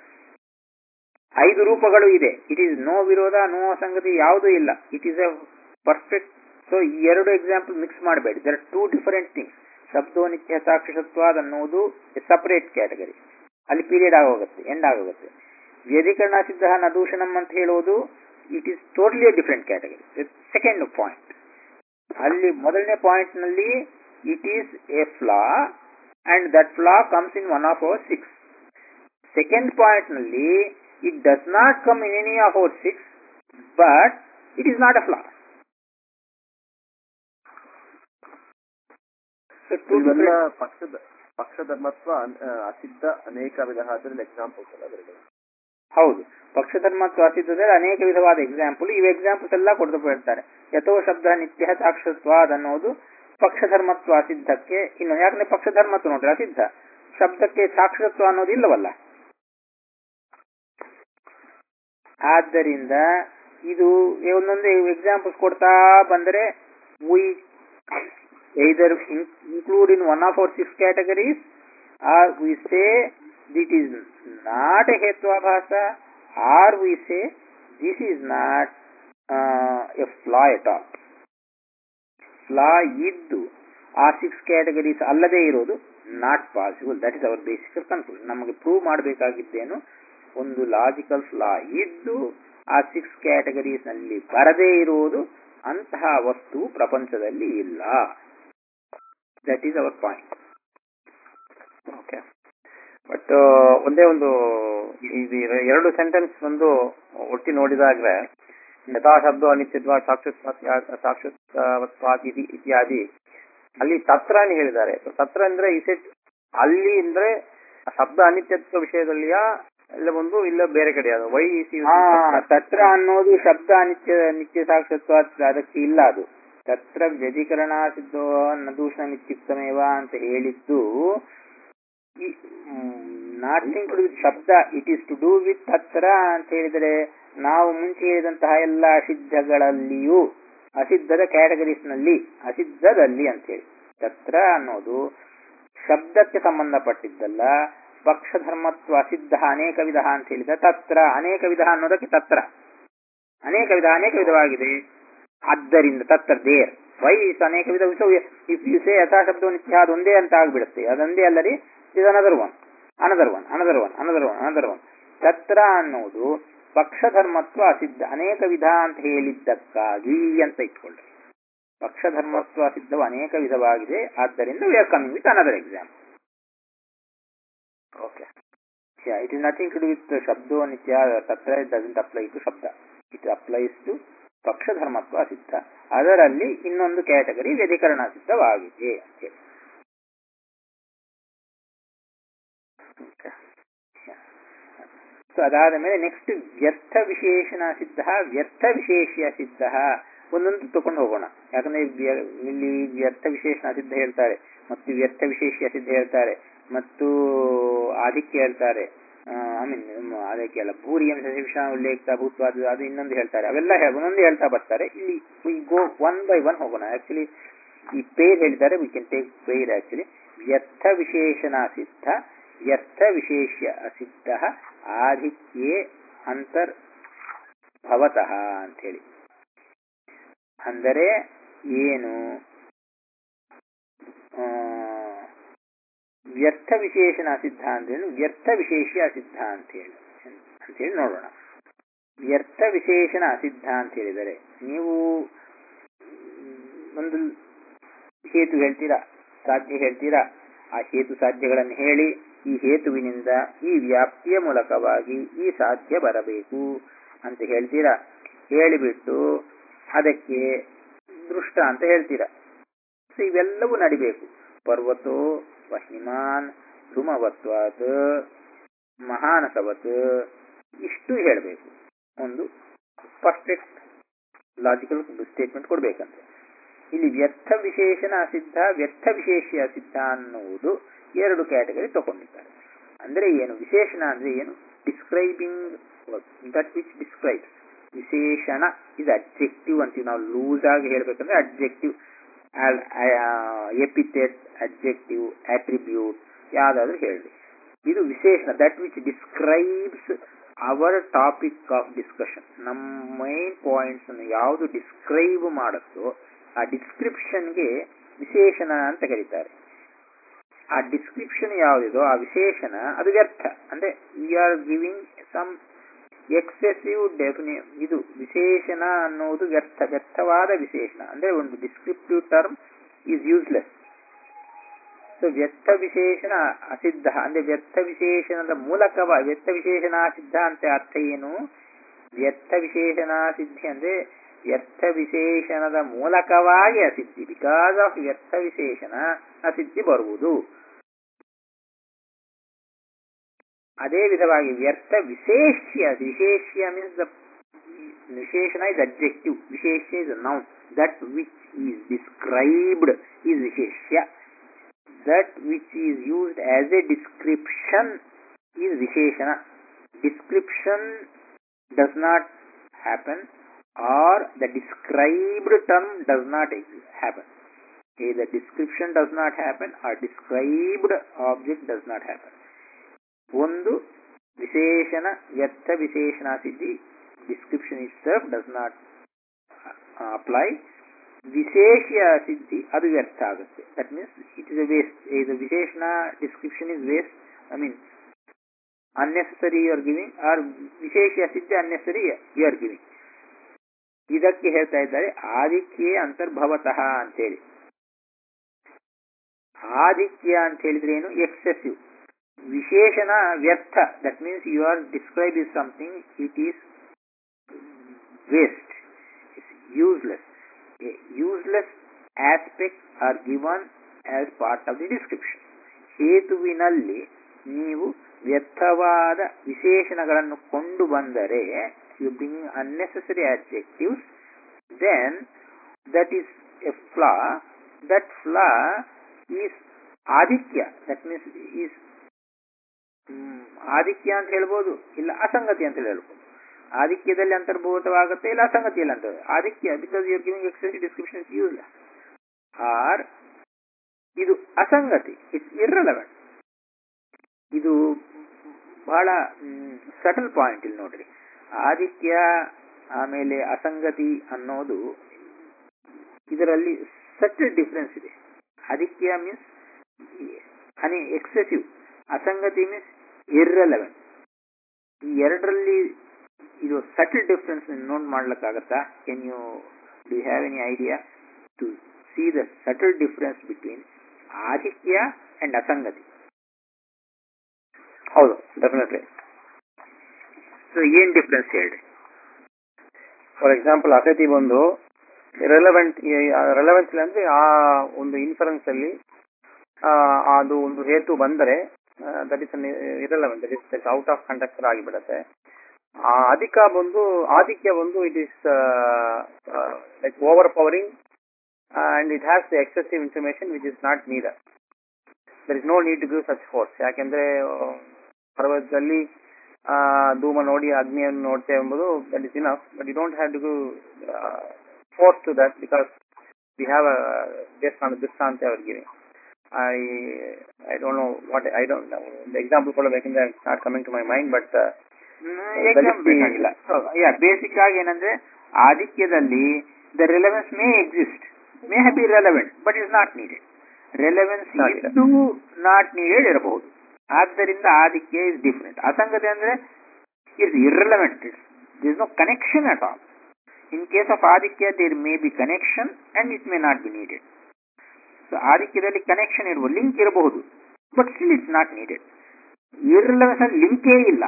ಐದು ರೂಪಗಳು ಇದೆ ಇಟ್ ಈಸ್ ನೋ ವಿರೋಧ ನೋ ಸಂಗತಿ ಯಾವುದೂ ಇಲ್ಲ it is a perfect so ಈ ಎರಡು ಎಕ್ಸಾಂಪಲ್ ಮಿಕ್ಸ್ ಮಾಡಬೇಡಿ ದರ್ ಟೂ ಡಿಫರೆಂಟ್ ಥಿಂಗ್ಸ್ ಶಬ್ದೋ ನಿತ್ಯ ಸಾಕ್ಷಿಸತ್ವಾದ ಅನ್ನೋದು ಸಪರೇಟ್ ಕ್ಯಾಟಗರಿ ಅಲ್ಲಿ ಪೀರಿಯಡ್ ಆಗೋಗುತ್ತೆ ಎಂಡ್ ಆಗೋಗುತ್ತೆ ವ್ಯಧಿಕರಣ ಸಿದ್ಧ ನದೂಷಣಂ ಅಂತ ಹೇಳೋದು it is totally different category second point ಅಲ್ಲಿ ಮೊದಲನೇ ಪಾಯಿಂಟ್ ನಲ್ಲಿ it is a flaw and that flaw comes in one of our six second point ನಲ್ಲಿ it does not come in any of our six but it is not a flaw ಇವೆಲ್ಲ ಪಕ್ಷದ ಪಕ್ಷಧರ್ಮತ್ವ ಅನ್- ಆ, ಅಸಿದ್ಧ ಅನೇಕ ವಿಧ ಅದರಲ್ಲಿ examples ಅಲ್ಲ ಅದರಲ್ಲಿ ಹೌದು ಪಕ್ಷಧರ್ಮತ್ವ ಅಸಿದ್ಧದಲ್ಲಿ ಅನೇಕ ವಿಧವಾದ ಎಕ್ಸಾಂಪಲ್ ಇವು ಎಕ್ಸಾಂಪಲ್ಸ್ ಎಲ್ಲ ಕೊಡ್ದು ಹೇಳ್ತಾರೆ ಯಥೋ ಶಬ್ದ ನಿತ್ಯ ಸಾಕ್ಷತ್ವಾದ್ ಅನ್ನೋದು ಪಕ್ಷಧರ್ಮತ್ವ ಅಸಿದ್ಧಕ್ಕೆ ಇನ್ನು ಯಾಕಂದ್ರೆ ಪಕ್ಷಧರ್ಮತ್ವ ನೋಡ್ರಿ ಅಸಿದ್ಧ ಶಬ್ದಕ್ಕೆ ಸಾಕ್ಷರತ್ವ ಅನ್ನೋದು ಇಲ್ಲವಲ್ಲ ಆದ್ದರಿಂದ ಇದು ಒಂದೊಂದು ಎಕ್ಸಾಂಪಲ್ಸ್ ಕೊಡ್ತಾ ಬಂದರೆ we either in- include in one of our six categories or we say it is not a Hetvabhasa or we say this is not uh, a flaw at all. Flaw ಇದ್ದು ಆ six categories ಅಲ್ಲದೆ ಇರೋದು not possible that is our basic conclusion ನಮಗೆ prove ಮಾಡಬೇಕಾಗಿದ್ದೇನು ಒಂದು logical ಫ್ಲಾ ಇದ್ದು ಆ six categories ನಲ್ಲಿ ಬರದೇ ಇರುವುದು ಅಂತಹ ವಸ್ತು ಪ್ರಪಂಚದಲ್ಲಿ ಇಲ್ಲ that is our point okay but ಒಂದೇ ಒಂದು ಇದು ಎರಡು ಸೆಂಟೆನ್ಸ್ ಒಂದು ಒಟ್ಟಿ ನೋಡಿದಾಗ್ರೆ ಯಥಾ ಶಬ್ದ ಅನಿತ್ಯತ್ವ ಸಾಕ್ಷುತ್ವಾತ್ ಇತಿ ಇತ್ಯಾದಿ ಅಲ್ಲಿ ತತ್ರ ಅಂತ ಹೇಳಿದ್ದಾರೆ So, ತತ್ರ ಅಂದ್ರೆ ಇಸೆಟ್ ಅಲ್ಲಿ ಅಂದ್ರೆ ಆ ಶಬ್ದ ಅನಿತ್ಯತ್ವ ವಿಷಯದಲ್ಲಿಯಾ ಇಲ್ಲ ಒಂದು ಇಲ್ಲ ಬೇರೆ ಕಡೆ ಅದು ವೈ ಸಿ ಆ ತತ್ರ ಅನ್ನೋದು ಶಬ್ದ ನಿತ್ಯ ನಿತ್ಯ ಸಾಕ್ಷತ್ವ ಅದಕ್ಕೆ ಇಲ್ಲ ಅದು ತತ್ರ ವ್ಯಧಿಕರಣ ಸಿದ್ಧೋ ನದೂಷಣ ಇತ್ಯುಕ್ತಮೇವ ಅಂತ ಹೇಳಿದ್ದು ನಾಟಿಂಗ್ ಟು ವಿತ್ ಶಬ್ದ it is to do with ತತ್ರ ಅಂತ ಹೇಳಿದರೆ ನಾವು ಮುಂಚೆ ಹೇಳಿದಂತಹ ಎಲ್ಲ ಅಸಿದ್ಧಗಳಲ್ಲಿಯೂ ಅಸಿದ್ಧದ ಕ್ಯಾಟಗರೀಸ್ ನಲ್ಲಿ ಅಸಿದ್ಧದಲ್ಲಿ ಅಂತೇಳಿ ತತ್ರ ಅನ್ನೋದು ಶಬ್ದಕ್ಕೆ ಸಂಬಂಧಪಟ್ಟಿದ್ದಲ್ಲ ಪಕ್ಷಧರ್ಮತ್ವ ಅಸಿದ್ಧ ಅನೇಕ ವಿಧ ಅಂತ ಹೇಳಿದ ತತ್ರ ಅನೇಕ ವಿಧ ಅನ್ನೋದಕ್ಕೆ ತತ್ರ ಅನೇಕ ವಿಧ ಅನೇಕ ವಿಧವಾಗಿದೆ ಆದ್ದರಿಂದ ತತ್ರ ದೇರ್ ವೈ ಇಸ್ ಅನೇಕ ವಿಧ ಇಫ್ ಯು ಸೇ ಯಥಾ ಶಬ್ದ ನಿತ್ಯ ಅದೊಂದೇ ಅಂತ ಆಗ್ಬಿಡುತ್ತೆ ಅದೊಂದೇ ಅಲ್ಲರಿ ಇದು another one another one another one another one another one ತತ್ರ ಅನ್ನೋದು ಪಕ್ಷಧರ್ಮತ್ವ ಅಸಿದ್ಧ ಅನೇಕ ವಿಧ ಅಂತ ಹೇಳಿದ್ದಕ್ಕಾಗಿ ಅಂತ ಇಟ್ಕೊಳ್ಳಿ ಪಕ್ಷಧರ್ಮತ್ವ ಸಿದ್ಧವು ಅನೇಕ ವಿಧವಾಗಿದೆ ಆದ್ದರಿಂದ we are coming with another example okay it is nothing to do with ಶಬ್ದೋ ನಿತ್ಯ ತತ್ರ ಡಸಂಟ್ ಅಪ್ಲೈ ಟು ಶಬ್ದ ಇಟ್ ಅಪ್ಲೈಸ್ ಟು ಪಕ್ಷಧರ್ಮತ್ವ ಸಿದ್ಧ ಅದರಲ್ಲಿ ಇನ್ನೊಂದು ಕ್ಯಾಟಗರಿ ವ್ಯಧಿಕರಣ ಸಿದ್ಧವಾಗಿದೆ ಅಂತೇಳಿ ಸೊ ಅದಾದ ಮೇಲೆ ನೆಕ್ಸ್ಟ್ ವ್ಯರ್ಥ ವಿಶೇಷಣ ಸಿದ್ಧ ವ್ಯರ್ಥ ವಿಶೇಷ ಸಿದ್ಧ ಒಂದೊಂದು ತಕೊಂಡು ಹೋಗೋಣ ಯಾಕಂದ್ರೆ ವ್ಯ- ಇಲ್ಲಿ ವ್ಯರ್ಥ ವಿಶೇಷಣ ಸಿದ್ಧ ಹೇಳ್ತಾರೆ ಮತ್ತು ವ್ಯರ್ಥ ವಿಶೇಷ ಸಿದ್ಧ ಹೇಳ್ತಾರೆ ಮತ್ತು ಆದಿತ್ಯ ಹೇಳ್ತಾರೆ ಐ ಮೀನ್ ಅದಕ್ಕೆ ಅಲ್ಲ ಭೂರಿ ಅಂಶ ವಿಷಯ ಉಲ್ಲೇಖ ಭೂತ್ವಾದ ಅದು ಇನ್ನೊಂದು ಹೇಳ್ತಾರೆ ಅವೆಲ್ಲ ಹೇ- ಒಂದೊಂದು ಹೇಳ್ತಾ ಬರ್ತಾರೆ ಇಲ್ಲಿ we go one by one ಹೋಗೋಣ ಆಕ್ಚುಲಿ ಈ ಪೇರ್ ಹೇಳಿದ್ದಾರೆ we can take pair actually ವ್ಯರ್ಥ ವಿಶೇಷಣ ಸಿದ್ಧ ವ್ಯರ್ಥ ವಿಶೇಷ ಅಸಿದ್ಧ ಆಧಿಕ್ಯೇ ಅಂತರ್ ಭವತಃ ಅಂತೇಳಿ ಅಂದರೆ ಏನು ಆ, ವ್ಯರ್ಥ ವಿಶೇಷಣ ಅಸಿದ್ಧ ಅಂತೇಳಿ ವ್ಯರ್ಥ ವಿಶೇಷ ಅಸಿದ್ಧ ಅಂತೇಳಿ ಅಂತೇಳಿ ನೋಡೋಣ ವ್ಯರ್ಥ ವಿಶೇಷಣ ಅಸಿದ್ಧ ಅಂತ ಹೇಳಿದರೆ ನೀವು ಒಂದು ಹೇತು ಹೇಳ್ತೀರಾ ಸಾಧ್ಯ ಹೇಳ್ತೀರಾ ಆ ಹೇತು ಸಾಧ್ಯಗಳನ್ನು ಹೇಳಿ ಈ ಹೇತುವಿನಿಂದ ಈ ವ್ಯಾಪ್ತಿಯ ಮೂಲಕವಾಗಿ ಈ ಸಾಧ್ಯ ಬರಬೇಕು ಅಂತ ಹೇಳ್ತೀರಾ ಹೇಳಿಬಿಟ್ಟು ಅದಕ್ಕೆ ದೃಷ್ಟ ಅಂತ ಹೇಳ್ತೀರಾ ಸೊ ಇವೆಲ್ಲವೂ ನಡಿಬೇಕು ಪರ್ವತೋ ವಹಿಮಾನ್ ಧೂಮವತ್ವಾತ್ ಮಹಾನಸವತ್ ಇಷ್ಟು ಹೇಳಬೇಕು ಒಂದು ಪರ್ಫೆಕ್ಟ್ ಲಾಜಿಕಲ್ ಸ್ಟೇಟ್ಮೆಂಟ್ ಕೊಡ್ಬೇಕಂತೆ ಇಲ್ಲಿ ವ್ಯರ್ಥ ವಿಶೇಷಣ ಅಸಿದ್ಧ ವ್ಯರ್ಥ ವಿಶೇಷ ಅಸಿದ್ಧ ಅನ್ನುವುದು ಎರಡು ಕ್ಯಾಟಗರಿ ತಗೊಂಡಿದ್ದಾರೆ ಅಂದ್ರೆ ಏನು ವಿಶೇಷಣ ಅಂದ್ರೆ ಏನು ಡಿಸ್ಕ್ರೈಬಿಂಗ್ ದಟ್ ವಿಚ್ ಡಿಸ್ಕ್ರೈಬ್ಸ್ ವಿಶೇಷಣ ಇದು ಅಬ್ಜೆಕ್ಟಿವ್ ಅಂತೀವಿ ನಾವು ಲೂಸ್ ಆಗಿ ಹೇಳ್ಬೇಕಂದ್ರೆ ಅಬ್ಜೆಕ್ಟಿವ್ ಎಪಿಥೆಟ್ ಅಬ್ಜೆಕ್ಟಿವ್ ಅಟ್ರಿಬ್ಯೂಟ್ ಯಾವ್ದಾದ್ರು ಹೇಳಿ ಇದು ವಿಶೇಷಣ that which describes our topic of discussion ನಮ್ಮ ಮೈನ್ ಪಾಯಿಂಟ್ಸ್ ಅನ್ನು ಯಾವುದು ಡಿಸ್ಕ್ರೈಬ್ ಮಾಡುತ್ತೋ ಆ ಡಿಸ್ಕ್ರಿಪ್ಷನ್ಗೆ ವಿಶೇಷಣ ಅಂತ ಕರೀತಾರೆ ಆ ಡಿಸ್ಕ್ರಿಪ್ಷನ್ ಯಾವುದಿದೋ ಆ ವಿಶೇಷಣ ಅದು ವ್ಯರ್ಥ ಅಂದ್ರೆ we are giving some excessive definition ಇದು ವಿಶೇಷಣ ಅನ್ನುವುದು ವ್ಯರ್ಥ ವ್ಯರ್ಥವಾದ ವಿಶೇಷಣ ಅಂದ್ರೆ ಒಂದು descriptive term is useless so ವ್ಯರ್ಥ ವಿಶೇಷಣ ಅಸಿದ್ಧ ಅಂದ್ರೆ ವ್ಯರ್ಥ ವಿಶೇಷಣದ ಮೂಲಕವ ವ್ಯರ್ಥ ವಿಶೇಷಣ ಸಿದ್ಧ ಅಂತ ಅರ್ಥ ಏನು ವ್ಯರ್ಥ ವಿಶೇಷಣ ಸಿದ್ಧಿ ಅಂದ್ರೆ ವ್ಯರ್ಥ ವಿಶೇಷಣದ ಮೂಲಕವಾಗಿ ಅಸಿದ್ಧಿ ಬಿಕಾಸ್ ಆಫ್ ವ್ಯರ್ಥ ವಿಶೇಷಣ ಅಸಿದ್ಧಿ ಬರುವುದು ಅದೇ ವಿಧವಾಗಿ ವ್ಯರ್ಥ ವಿಶೇಷ್ಯ ವಿಶೇಷ್ಯ ಮೀನ್ಸ್ ದ ವಿಶೇಷಣ ಇಸ್ ಅಬ್ಜೆಕ್ಟಿವ್ ವಿಶೇಷ್ಯ is noun that which is described is ವಿಶೇಷ್ಯ that which is used as a description is ವಿಶೇಷಣ description does not happen or the described term does not exist, happen. Either description does not happen or described object does not happen. ಒಂದು ವಿಶೇಷಣ ವ್ಯರ್ಥ ವಿಶೇಷಣ ಸಿದ್ಧಿ description itself does not apply ವಿಶೇಷ ಸಿದ್ಧಿ ಅದು ವ್ಯರ್ಥ ಆಗುತ್ತೆ that means it is a waste ಇದು ವಿಶೇಷಣ description is waste I mean unnecessary you are giving or ವಿಶೇಷ ಸಿದ್ಧಿ ಅನ್ನೆಸರಿ ಯು ಆರ್ ಗಿವಿಂಗ್ ಇದಕ್ಕೆ ಹೇಳ್ತಾ ಇದ್ದಾರೆ ಆದಿತ್ಯ ಅಂತರ್ಭವತಃ ಅಂತೇಳಿ ಆದಿತ್ಯ ಅಂತ ಹೇಳಿದ್ರೆ ಏನು ಎಕ್ಸೆಸಿವ್ ವಿಶೇಷಣ ವ್ಯರ್ಥ that means you are describe is something it is waste it's useless useless aspect are given as part of the description ಹೇತುವಿನಲ್ಲಿ ನೀವು ವ್ಯರ್ಥವಾದ ವಿಶೇಷಣಗಳನ್ನು ಕೊಂಡು ಬಂದರೆ you bringing unnecessary adjectives, then that is a flaw. That flaw is aditya. That means is Aditya ಅಂತ ಹೇಳ್ಬೋದು ಇಲ್ಲ ಅಸಂಗತಿ ಅಂತ ಹೇಳ್ಬೋದು ಆದಿತ್ಯದಲ್ಲಿ ಅಂತರ್ಭೂತವಾಗುತ್ತೆ ಇಲ್ಲ ಅಸಂಗತಿಯಲ್ಲಿ ಅಂತ ಆದಿತ್ಯ because you are giving excess description is useless or ಇದು ಅಸಂಗತಿ ಇಟ್ಸ್ ಇರ್ರಲೆವೆಂಟ್ ಇದು ಬಹಳ ಸಟಲ್ ಪಾಯಿಂಟ್ ಇಲ್ಲಿ ನೋಡ್ರಿ ಆದಿತ್ಯ ಆಮೇಲೆ ಅಸಂಗತಿ ಅನ್ನೋದು ಇದರಲ್ಲಿ ಸಟಲ್ ಡಿಫ್ರೆನ್ಸ್ ಇದೆ ಆದಿತ್ಯ ಮೀನ್ಸ್ ಅನಿ ಎಕ್ಸೆಸಿವ್ ಅಸಂಗತಿ ಮೀನ್ಸ್ ಇರ್ರೆಲೆವೆಂಟ್ ಈ ಎರಡರಲ್ಲಿ ಇದು ಸಟಲ್ ಡಿಫ್ರೆನ್ಸ್ ನೋಟ್ ಮಾಡ್ಲಿಕ್ಕಾಗತ್ತಾ can you do have any idea to see the subtle difference between ಆದಿತ್ಯ ಅಂಡ್ ಅಸಂಗತಿ ಹೌದು ಡೆಫಿನೆಟ್ಲಿ ಸೊ ಏನ್ ಡಿಫ್ರೆನ್ಸ್ ಹೇಳ್ರಿ ಫಾರ್ ಎಕ್ಸಾಂಪಲ್ ಅಸತಿ ಬಂದು ರೆಲೆವೆಂಟ್ ರೆಲೆವೆನ್ಸ್ ಅಂದ್ರೆ ಆ ಒಂದು ಇನ್ಫರೆನ್ಸ್ ಅಲ್ಲಿ ಆ, ಅದು ಒಂದು ಹೇತು ಬಂದರೆ that is irrelevant that is out of conductor ಆಗಿಬಿಡತ್ತೆ ಆ ಅಧಿಕ ಬಂದು ಆದಿತ್ಯ ಬಂದು it is like overpowering and it has the excessive information which is not needed there is no need to give such force ಯಾಕೆಂದ್ರೆ ಆ, ಪರ್ವತದಲ್ಲಿ ಆ, ಧೂಮ ನೋಡಿ ಅಗ್ನಿಯನ್ನು ನೋಡ್ತೇವೆ ಎಂಬುದು that is enough but you don't have to force to that because we have based on ದೃಷ್ಟಾಂತ our giving I I don't know what I don't example ಕೊಡಬೇಕಂದ್ರೆ not coming to my mind but ಬೇಕಾಗಿಲ್ಲ ಯಾ basic ಆಗಿ ಏನಂದ್ರೆ ಆದಿತ್ಯದಲ್ಲಿ the relevance may exist may have be relevant but is not needed relevance Not needed. ಇದ್ದು not needed ಇರಬಹುದು ಆದ್ದರಿಂದ ಆದಿತ್ಯ ಇಸ್ ಡಿಫರೆಂಟ್ ಅಸಂಗತಿ ಅಂದ್ರೆ is irrelevant it's this no connection at all in case of ಆದಿತ್ಯ there may be connection and it may not be needed so ಆದಿತ್ಯದಲ್ಲಿ connection ಇರುವ link ಇರಬಹುದು but still it's not needed irrelevance ಅಲ್ಲಿ ಲಿಂಕೇ ಇಲ್ಲ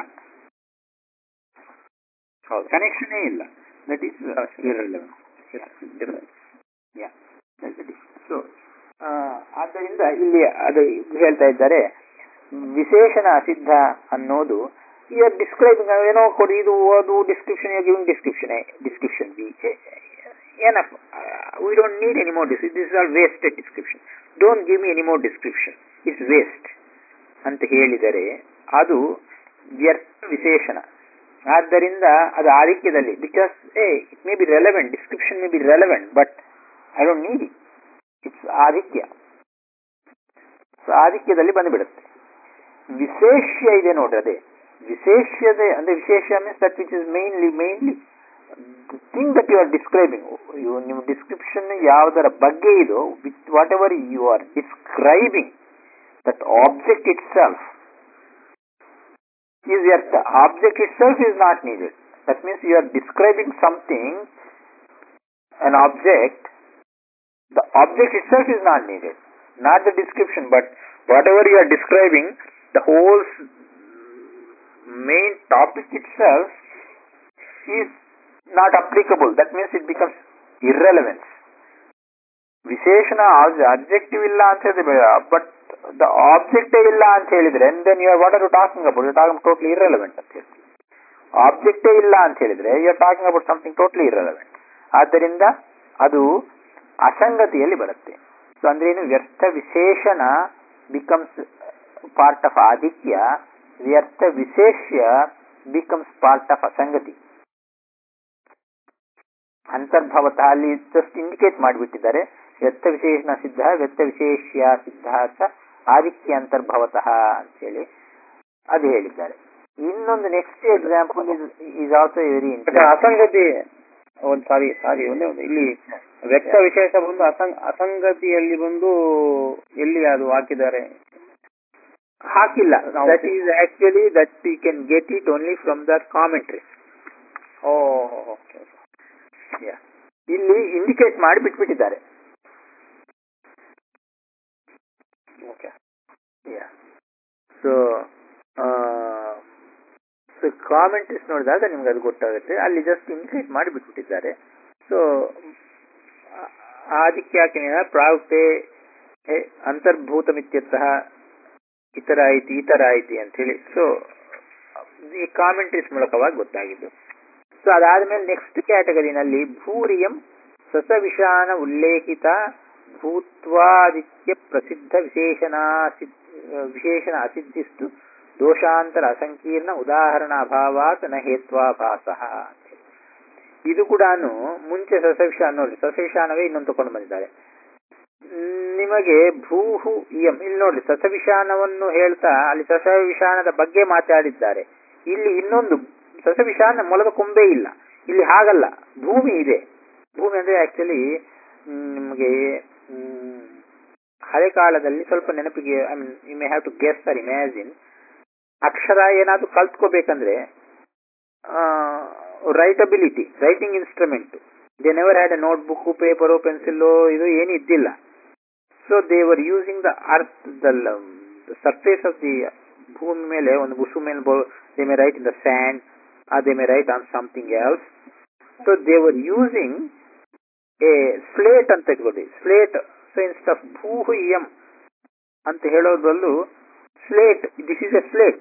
ಹೌದು ಕನೆಕ್ಷನೇ ಇಲ್ಲ ದಟ್ ಈಸ್ ಸೊ ಆದ್ದರಿಂದ ಇಲ್ಲಿ ಅದು ಹೇಳ್ತಾ ಇದ್ದಾರೆ ವಿಶೇಷಣ ಅಸಿದ್ಧ ಅನ್ನೋದು ಯು ಆರ್ ಡಿಸ್ಕ್ರೈಬಿಂಗ್ ಏನೋ ಕೊಡಿ ಇದು ಅದು description you giving description description be ಏನಪ್ಪ we don't need any more this this all wasted description don't give me any more description it's waste ಅಂತ ಹೇಳಿದರೆ ಅದು ವ್ಯರ್ಥ ವಿಶೇಷಣ ಆದ್ದರಿಂದ ಅದು ಆದಿತ್ಯದಲ್ಲಿ because a it may be relevant description may be relevant but I don't need it it's ಆದಿತ್ಯ so ಆದಿತ್ಯದಲ್ಲಿ ಬಂದುಬಿಡುತ್ತೆ ವಿಶೇಷ್ಯ ಇದೆ ನೋಡ್ರಿ ಅದೇ ವಿಶೇಷ್ಯತೆ ಅಂದ್ರೆ ವಿಶೇಷ means that which is mainly mainly thing that you are describing ನಿಮ್ಮ ಡಿಸ್ಕ್ರಿಪ್ಷನ್ ಯಾವುದರ ಬಗ್ಗೆ ಇದೋ with whatever you are describing that object itself is earth. Object itself is not needed. That means you are describing something, an object, the object itself is not needed. Not the description, but whatever you are describing, the whole s- main topic itself is not applicable. That means it becomes irrelevance. ವಿಶೇಷಣ ಆಬ್ಜೆಕ್ಟಿವ್ ಇಲ್ಲ ಅಂತ ಹೇಳಿದ್ರೆ but the ಆಬ್ಜೆಕ್ಟೇ ಇಲ್ಲ ಅಂತ ಹೇಳಿದ್ರೆ then you are what are you talking about you talking totally irrelevant ಅಂತ ಹೇಳ್ತೀವಿ ಆಬ್ಜೆಕ್ಟೇ ಇಲ್ಲ ಅಂತ ಹೇಳಿದ್ರೆ you are talking about something totally irrelevant ಆದ್ದರಿಂದ ಅದು ಅಸಂಗತಿಯಲ್ಲಿ ಬರುತ್ತೆ ಸೊ ಅಂದ್ರೆ ಏನು ವ್ಯರ್ಥ ವಿಶೇಷಣ ಬಿಕಮ್ಸ್ ಪಾರ್ಟ್ ಆಫ್ ಆದಿತ್ಯ ವ್ಯರ್ಥ ವಿಶೇಷ್ಯ ಬಿಕಮ್ಸ್ ಪಾರ್ಟ್ ಆಫ್ ಅಸಂಗತಿ ಅಂತರ್ಭವತಃ ಅಲ್ಲಿ ಜಸ್ಟ್ ಇಂಡಿಕೇಟ್ ಮಾಡಿಬಿಟ್ಟಿದ್ದಾರೆ ವ್ಯರ್ಥ ವಿಶೇಷಣ ಸಿದ್ಧ ವ್ಯರ್ಥ ವಿಶೇಷ್ಯ ಸಿದ್ಧ ಚ ಆದಿತ್ಯ ಅಂತರ್ಭವತಃ ಅಂತೇಳಿ ಅದು ಹೇಳಿದ್ದಾರೆ ಇನ್ನೊಂದು next example is also very ಮತ್ತೆ ಅಸಂಗತಿ ಒಂದು ಸಾರಿ ಸಾರಿ ಒಂದೇ ಒಂದು ಇಲ್ಲಿ ವ್ಯಕ್ತ ವಿಶೇಷ ಬಂದು ಅಸಂಗ ಅಸಂಗತಿಯಲ್ಲಿ ಬಂದು ಎಲ್ಲಿ ಅದು ಹಾಕಿದ್ದಾರೆ ಹಾಕಿಲ್ಲ ನಾವು- that is actually that you can get it only from the commentary oh okay ಇಲ್ಲಿ ಇಂಡಿಕೇಟ್ ಮಾಡಿ ಬಿಟ್ಬಿಟ್ಟಿದ್ದಾರೆ ಓಕೆ ಸೊ ಸೊ ಕಾಮೆಂಟ್ರೀಸ್ ನೋಡಿದಾಗ ನಿಮ್ಗೆ ಅದು ಗೊತ್ತಾಗುತ್ತೆ ಅಲ್ಲಿ ಜಸ್ಟ್ ಇಂಡಿಕೇಟ್ ಮಾಡಿ ಬಿಟ್ಬಿಟ್ಟಿದ್ದಾರೆ ಸೊ ಆದಿಕ್ಯಾಕಿನ ಪ್ರಾವುಕ್ತೆ ಅಂತರ್ಭೂತಮಿತ್ಯರ್ಥಃ ಈ ತರ ಐತಿ ಈ ತರ ಐತಿ ಅಂತ ಹೇಳಿ ಸೊ ಈ ಕಾಮೆಂಟ್ರೀಸ್ ಮೂಲಕವಾಗಿ ಗೊತ್ತಾಗಿದ್ದು ಸೊ ಅದಾದ್ಮೇಲೆ ನೆಕ್ಸ್ಟ್ ಕ್ಯಾಟಗರಿನಲ್ಲಿ ಭೂರಿಯಂ ಸಸವಿಷಾನ ಉಲ್ಲೇಖಿತ ಭೂತ್ವಾದಿತ್ಯ ಪ್ರಸಿದ್ಧ ವಿಶೇಷಣ ವಿಶೇಷಣ ಅಸಿದ್ಧಿಸ್ತು ದೋಷಾಂತರ ಅಸಂಕೀರ್ಣ ಉದಾಹರಣ ಅಭಾವಾತ್ ನ ಹೇತ್ವಾಭಾಸ ಇದು ಕೂಡ ಮುಂಚೆ ಸಸವಿಷಾನ ನೋಡಿ ಸಸವಿಷಾನವೇ ಇನ್ನೊಂದು ತಗೊಂಡು ಬಂದಿದ್ದಾರೆ ನಿಮಗೆ ಭೂಹು ಇಯಂ ಇಲ್ಲಿ ನೋಡಿ ಸಸವಿಷಾನವನ್ನು ಹೇಳ್ತಾ ಅಲ್ಲಿ ಸಸವಿಷಾನದ ಬಗ್ಗೆ ಮಾತಾಡಿದ್ದಾರೆ ಇಲ್ಲಿ ಇನ್ನೊಂದು ಸಸವಿಷಾನ ಮೊಲದ ಕೊಂಬೆ ಇಲ್ಲ ಇಲ್ಲಿ ಹಾಗಲ್ಲ ಭೂಮಿ ಇದೆ ಭೂಮಿ ಅಂದ್ರೆ ಆಕ್ಚುಲಿ ನಿಮಗೆ ಹಳೆ ಕಾಲದಲ್ಲಿ ಸ್ವಲ್ಪ ನೆನಪಿಗೆ I mean you may have to guess or imagine ಅಕ್ಷರ ಏನಾದ್ರು ಕಲ್ತ್ಕೋಬೇಕಂದ್ರೆ writability writing instrument they never had a notebook paper pencil ಇದು ಏನು ಇದ್ದಿಲ್ಲ so they were using the earth the surface of the ಭೂಮಿ ಮೇಲೆ ಒಂದು ಬುಸು ಮೇಲೆ they may write in the sand they may write on something else so they were using a slate ಅಂತ ಇಟ್ಕೊಳ್ಳಿ ಸ್ಲೇಟ್ ಸೊ ಇನ್ಸ್ಟ್ ಆಫ್ ಭೂಹು ಇಯಂ ಅಂತ ಹೇಳೋದ್ರಲ್ಲೂ slate this is a slate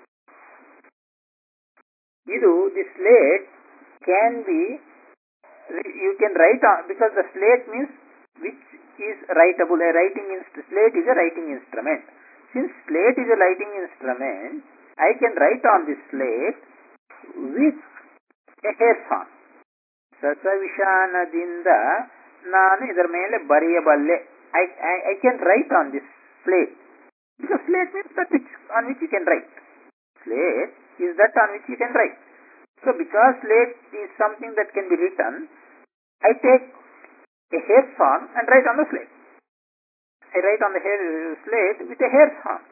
ಇದು the slate can be you can write because the slate means which is writable a writing slate is a writing instrument. Since slate is a writing instrument, I can write on this slate with a hair fan. ಸಸವಿಷಾನದಿಂದ ನಾನು ಇದರ ಮೇಲೆ ಬರೆಯಬಲ್ಲೆ I I can write on this slate because slate means that which on which you can write slate is that on which you can write. So because slate is something that can be written, I take a hair song and write on the slate. I write on the hair slate with a hair song.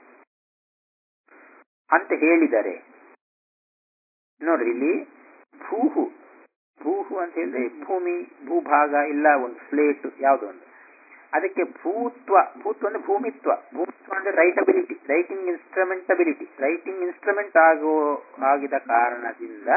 ಅಂತ ಹೇಳಿದರೆ ನೋಡ್ರಿ ಇಲ್ಲಿ ಭೂಹು ಭೂಹು ಅಂತ ಹೇಳಿದ್ರೆ ಭೂಮಿ ಭೂಭಾಗ ಇಲ್ಲ ಒಂದು slate ಯಾವುದೋ ಒಂದು ಅದಕ್ಕೆ ಭೂತ್ವ ಭೂತ್ವ ಅಂದ್ರೆ ಭೂಮಿತ್ವ ಭೂಮಿತ್ವ ಅಂದ್ರೆ writability writing instrumentability writing instrument ಆಗೋ ಆಗಿದ ಕಾರಣದಿಂದ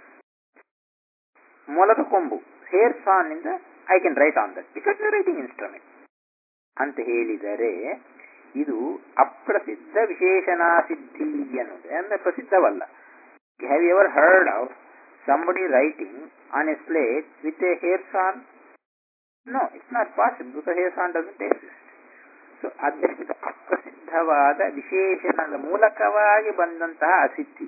ಮೊಲದ ಕೊಂಬು ಹೇರ್ ಸಾನ್ ಇಂದ I can write on that because writing instrument ಅಂತ ಹೇಳಿದರೆ ಇದು ಅಪ್ರಸಿದ್ಧ ವಿಶೇಷಣಾ ಸಿದ್ಧಿ ಅನ್ನೋದು ಅಂದ್ರೆ ಪ್ರಸಿದ್ಧವಲ್ಲ have ever heard of somebody writing on a slate with a hare horn no it's not possible because hare horn doesn't exist so ಆದ್ದರಿಂದ ಅಪ್ರಸಿದ್ಧವಾದ ವಿಶೇಷಣದ ಮೂಲಕವಾಗಿ ಬಂದಂತಹ ಅಸಿದ್ಧಿ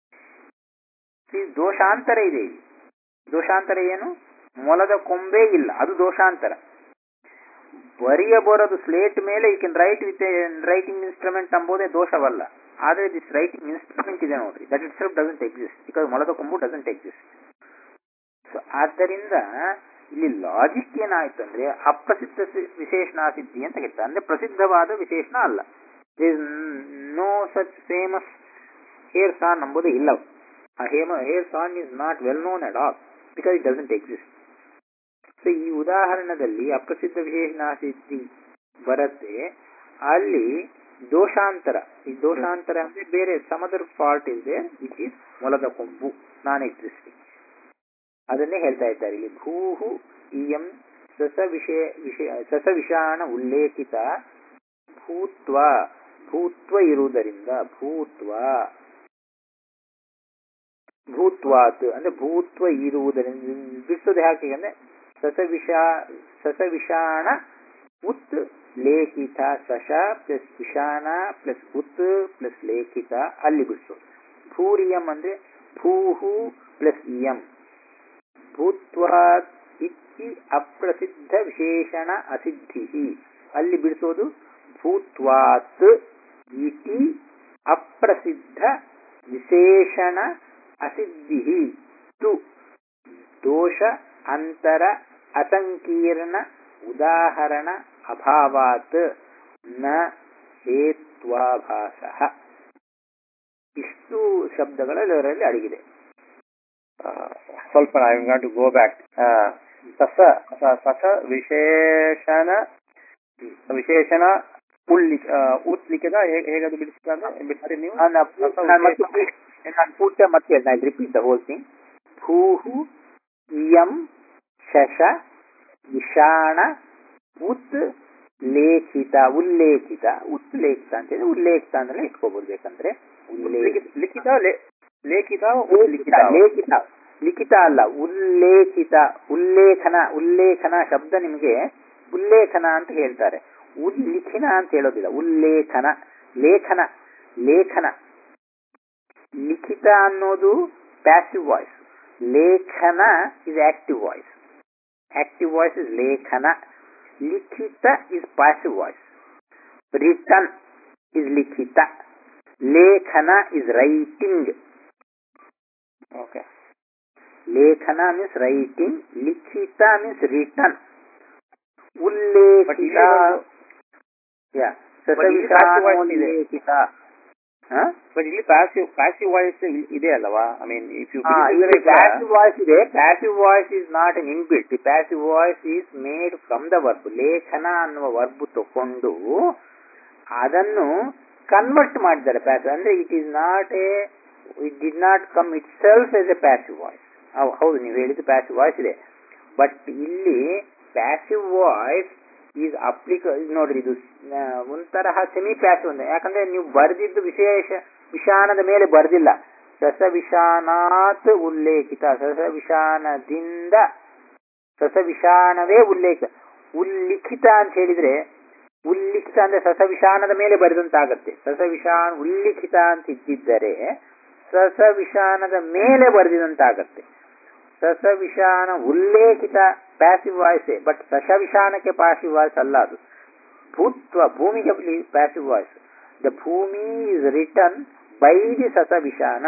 ಈ ದೋಷಾಂತರ ಇದೆ ಇಲ್ಲಿ ದೋಷಾಂತರ ಏನು ಮೊಲದ ಕೊಂಬೆ ಇಲ್ಲ ಅದು ದೋಷಾಂತರ ಬರೆಯಬರೋದು ಸ್ಲೇಟ್ ಮೇಲೆ you can write with writing instrument ಎಂಬುದೇ ದೋಷವಲ್ಲ ಆದರೆ ದಿಸ್ ರೈಟಿಂಗ್ ಇನ್ಸ್ಟ್ರೂಮೆಂಟ್ ಇದೆ ನೋಡ್ರಿ that itself doesn't exist because ಮೊಲದ ಕೊಂಬು ಡಸಂಟ್ ಎಕ್ಸಿಸ್ಟ್ ಸೊ ಆದ್ದರಿಂದ ಇಲ್ಲಿ ಲಾಜಿಕ್ ಏನಾಯ್ತು ಅಂದ್ರೆ ಅಪ್ರಸಿದ್ಧ ವಿಶೇಷಣ ಸಿದ್ಧಿ ಅಂತ ಹೇಳ್ತಾರೆ ಅಂದ್ರೆ ಪ್ರಸಿದ್ಧವಾದ ವಿಶೇಷಣ ಅಲ್ಲ no such famous hare horn ಎಂಬುದು ಇಲ್ಲ ಆ ಹೇಮ hare horn is not well known at all because it doesn't exist so ಈ ಉದಾಹರಣದಲ್ಲಿ ಅಪ್ರಸಿದ್ಧ ವಿಶೇಷಣ ಸಿದ್ಧಿ ಬರುತ್ತೆ ಅಲ್ಲಿ ದೋಷಾಂತರ ಈ ದೋಷಾಂತರ ಅಂದ್ರೆ ಬೇರೆ ಸಮದರ್ ಫಾಲ್ಟ್ ಇದೆ ವಿಚ್ ಇಸ್ ಮೊಲದ ಕೊಂಬು ನಾನ್ ಎಕ್ಸಿಸ್ಟಿಂಗ್ ಅದನ್ನೇ ಹೇಳ್ತಾ ಇದ್ದಾರೆ ಇಲ್ಲಿ ಭೂಹು ಇಯಂ ಸಸ ವಿಷಯ ವಿಷಯ ಸಸ ವಿಷಾಣ ಉಲ್ಲೇಖಿತ ಭೂತ್ವ ಭೂತ್ವ ಇರುವುದರಿಂದ ಭೂತ್ವ ಭೂತ್ವಾತ್ ಅಂದ್ರೆ ಭೂತ್ವ ಇರುವುದರಿಂದ ಬಿಡಿಸೋದು ಯಾಕೆ ಅಂದ್ರೆ ಸಸವಿಷಾ ಸಸವಿಷಾಣ ಉತ್ ಲೇಖಿತ ಸಶ ಪ್ಲಸ್ ವಿಷಾಣ ಪ್ಲಸ್ ಉತ್ ಪ್ಲಸ್ ಲೇಖಿತ ಅಲ್ಲಿ ಬಿಡಿಸೋದು ಭೂರಿಯಂ ಅಂದ್ರೆ ಭೂಹು ಪ್ಲಸ್ ಇಯಂ ಭೂತ್ವಾತ್ ಇತ್ತಿ ಅಪ್ರಸಿದ್ಧ ವಿಶೇಷಣ ಅಸಿದ್ಧಿ ಅಲ್ಲಿ ಬಿಡಿಸೋದು ಭೂತ್ವಾತ್ ಇತಿ ಅಪ್ರಸಿದ್ಧ ವಿಶೇಷಣ ಅಸಿದ್ಧಿ ತು ದೋಷ ಅಂತರ ಅಸಂಕೀರ್ಣ ಉದಾಹರಣ ಅಭಾವಾತ್ ನ ಹೇತ್ವಾಭಾಸ ಇಷ್ಟು ಶಬ್ದಗಳಲ್ಲಿ ಅದರಲ್ಲಿ ಅಡಗಿದೆ ಆ, ಸ್ವಲ್ಪ I got to go back ಸಸ ಸ- ಸಸ ವಿಶೇಷಣ ವಿಶೇಷಣ ಉಳ್ಳಿ ಉತ್ಲಿಖಿತ ಹೇಗದು ಬಿಡಿಸ್ತಾರೆ ಬಿಡ್ತೀರಿ ನೀವು ನಾನು ಪೂ- ನಾನು ಮತ್ತೆ ನಾನು ಪೂರ್ತಿ ಮತ್ತೆ ಹೇಳ್ತೀನಿ I repeat the whole thing ಭೂಹು ಇಯಂ ಶಶ ವಿಷಾಣ ಉತ್ ಲೇಖಿತ ಉಲ್ಲೇಖಿತ ಉತ್ಲೇಖಿತ ಅಂತ ಹೇಳಿ ಉಲ್ಲೇಖಿತ ಅಂದ್ರೆ ಇಟ್ಕೋಬಹುದು ಬೇಕಂದ್ರೆ ಉಲ್ಲೇಖಿತ ಲಿಖಿತ- ಲಿಖಿತ ಲೇ- ಲೇಖಿತ ಲಿಖಿತ ಲೇಖಿತ ಲಿಖಿತ ಅಲ್ಲ ಉಲ್ಲೇಖಿತ ಉಲ್ಲೇಖನ ಉಲ್ಲೇಖನ ಶಬ್ದ ನಿಮಗೆ ಉಲ್ಲೇಖನ ಅಂತ ಹೇಳ್ತಾರೆ ಉಲ್ಲಿಖಿನ ಅಂತ ಹೇಳೋದಿಲ್ಲ ಉಲ್ಲೇಖನ ಲೇಖನ ಲೇಖನ ಲಿಖಿತ ಅನ್ನೋದು ಪ್ಯಾಸಿವ್ ವಾಯ್ಸ್ ಲೇಖನ is active voice active voice is ಲೇಖನ ಲಿಖಿತ is passive voice written is ಲಿಖಿತ ಲೇಖನ ಇಸ್ ರೈಟಿಂಗ್ ಓಕೆ ಲೇಖನ ಮೀನ್ಸ್ ರೈಟಿಂಗ್ ಲಿಖಿತ ಮೀನ್ಸ್ ರಿಟರ್ನ್ But ಉಲ್ಲೇಖಿತ ಇಲ್ಲಿ ಒಂದು- Yeah. But ಇಲ್ಲಿ passive voice ಇದೆ. ಉಲ್ಲೇಖಿತ ಹ? ಬಟ್ ಇಲ್ಲಿ ಪ್ಯಾಸಿವ್ ಪ್ಯಾಸಿವ್ ವಾಯ್ಸ್ ಇದೆ ಅಲ್ಲವಾ ಐ ಮೀನ್ ಇಫ್ ಯು ಹಾ, ಇಲ್ಲಿ passive voice ಇದೆ passive voice is not an inbuilt the passive voice is made from the verb ಲೇಖನ ಅನ್ನುವ ವರ್ಬ್ ತಕೊಂಡು ಅದನ್ನು ಕನ್ವರ್ಟ್ ಮಾಡಿದ್ದಾರೆ ಪ್ಯಾಸಿವ್ ಅಂದ್ರೆ it is not a it did not come itself as a passive voice ಹೌದು ನೀವು ಹೇಳಿದ್ದು passive voice ಇದೆ ಬಟ್ ಇಲ್ಲಿ ಪ್ಯಾಸಿವ್ ವಾಯ್ಸ್ ಈಸ್ ಅಪ್ಲಿಕ ನೋಡ್ರಿ ಇದು ಆ, ಒಂತರಹ ಸೆಮಿ ಪ್ಯಾಸಿವ್ ಅಂತ ಯಾಕಂದ್ರೆ ನೀವು ಬರೆದಿದ್ದು ವಿಶೇಷ ವಿಷಾಣದ ಮೇಲೆ ಬರೆದಿಲ್ಲ ಸಸವಿಷಾನಾತ್ ಉಲ್ಲೇಖಿತ ಸಸವಿಷಾಣದಿಂದ ಸಸವಿಷಾಣವೇ ಉಲ್ಲೇಖ ಉಲ್ಲಿಖಿತ ಅಂತ ಹೇಳಿದ್ರೆ ಉಲ್ಲಿಖಿತ ಅಂದ್ರೆ ಸಸವಿಷಾಣದ ಮೇಲೆ ಬರೆದಂತಾಗತ್ತೆ ಸಸವಿಷಾಣ ಉಲ್ಲಿಖಿತ ಅಂತ ಇದ್ದಿದ್ದರೆ ಸಸವಿಷಾಣದ ಮೇಲೆ ಬರೆದಿದಂತಾಗತ್ತೆ ಸಸವಿಷಾಣ ಉಲ್ಲೇಖಿತ ಪ್ಯಾಸಿವ್ ವಾಯ್ಸೆ ಬಟ್ ಸಸವಿಷಾಣಕ್ಕೆ ಪ್ಯಾಸಿವ್ ವಾಯ್ಸ್ ಅಲ್ಲ ಅದು ಭೂತ್ವ ಭೂಮಿಗೆ ಪ್ಯಾಸಿವ್ ವಾಯ್ಸ್ ದ ಭೂಮಿ ಇಸ್ ರಿಟರ್ನ್ ಬೈ ದಿ ಸಸವಿಷಾಣ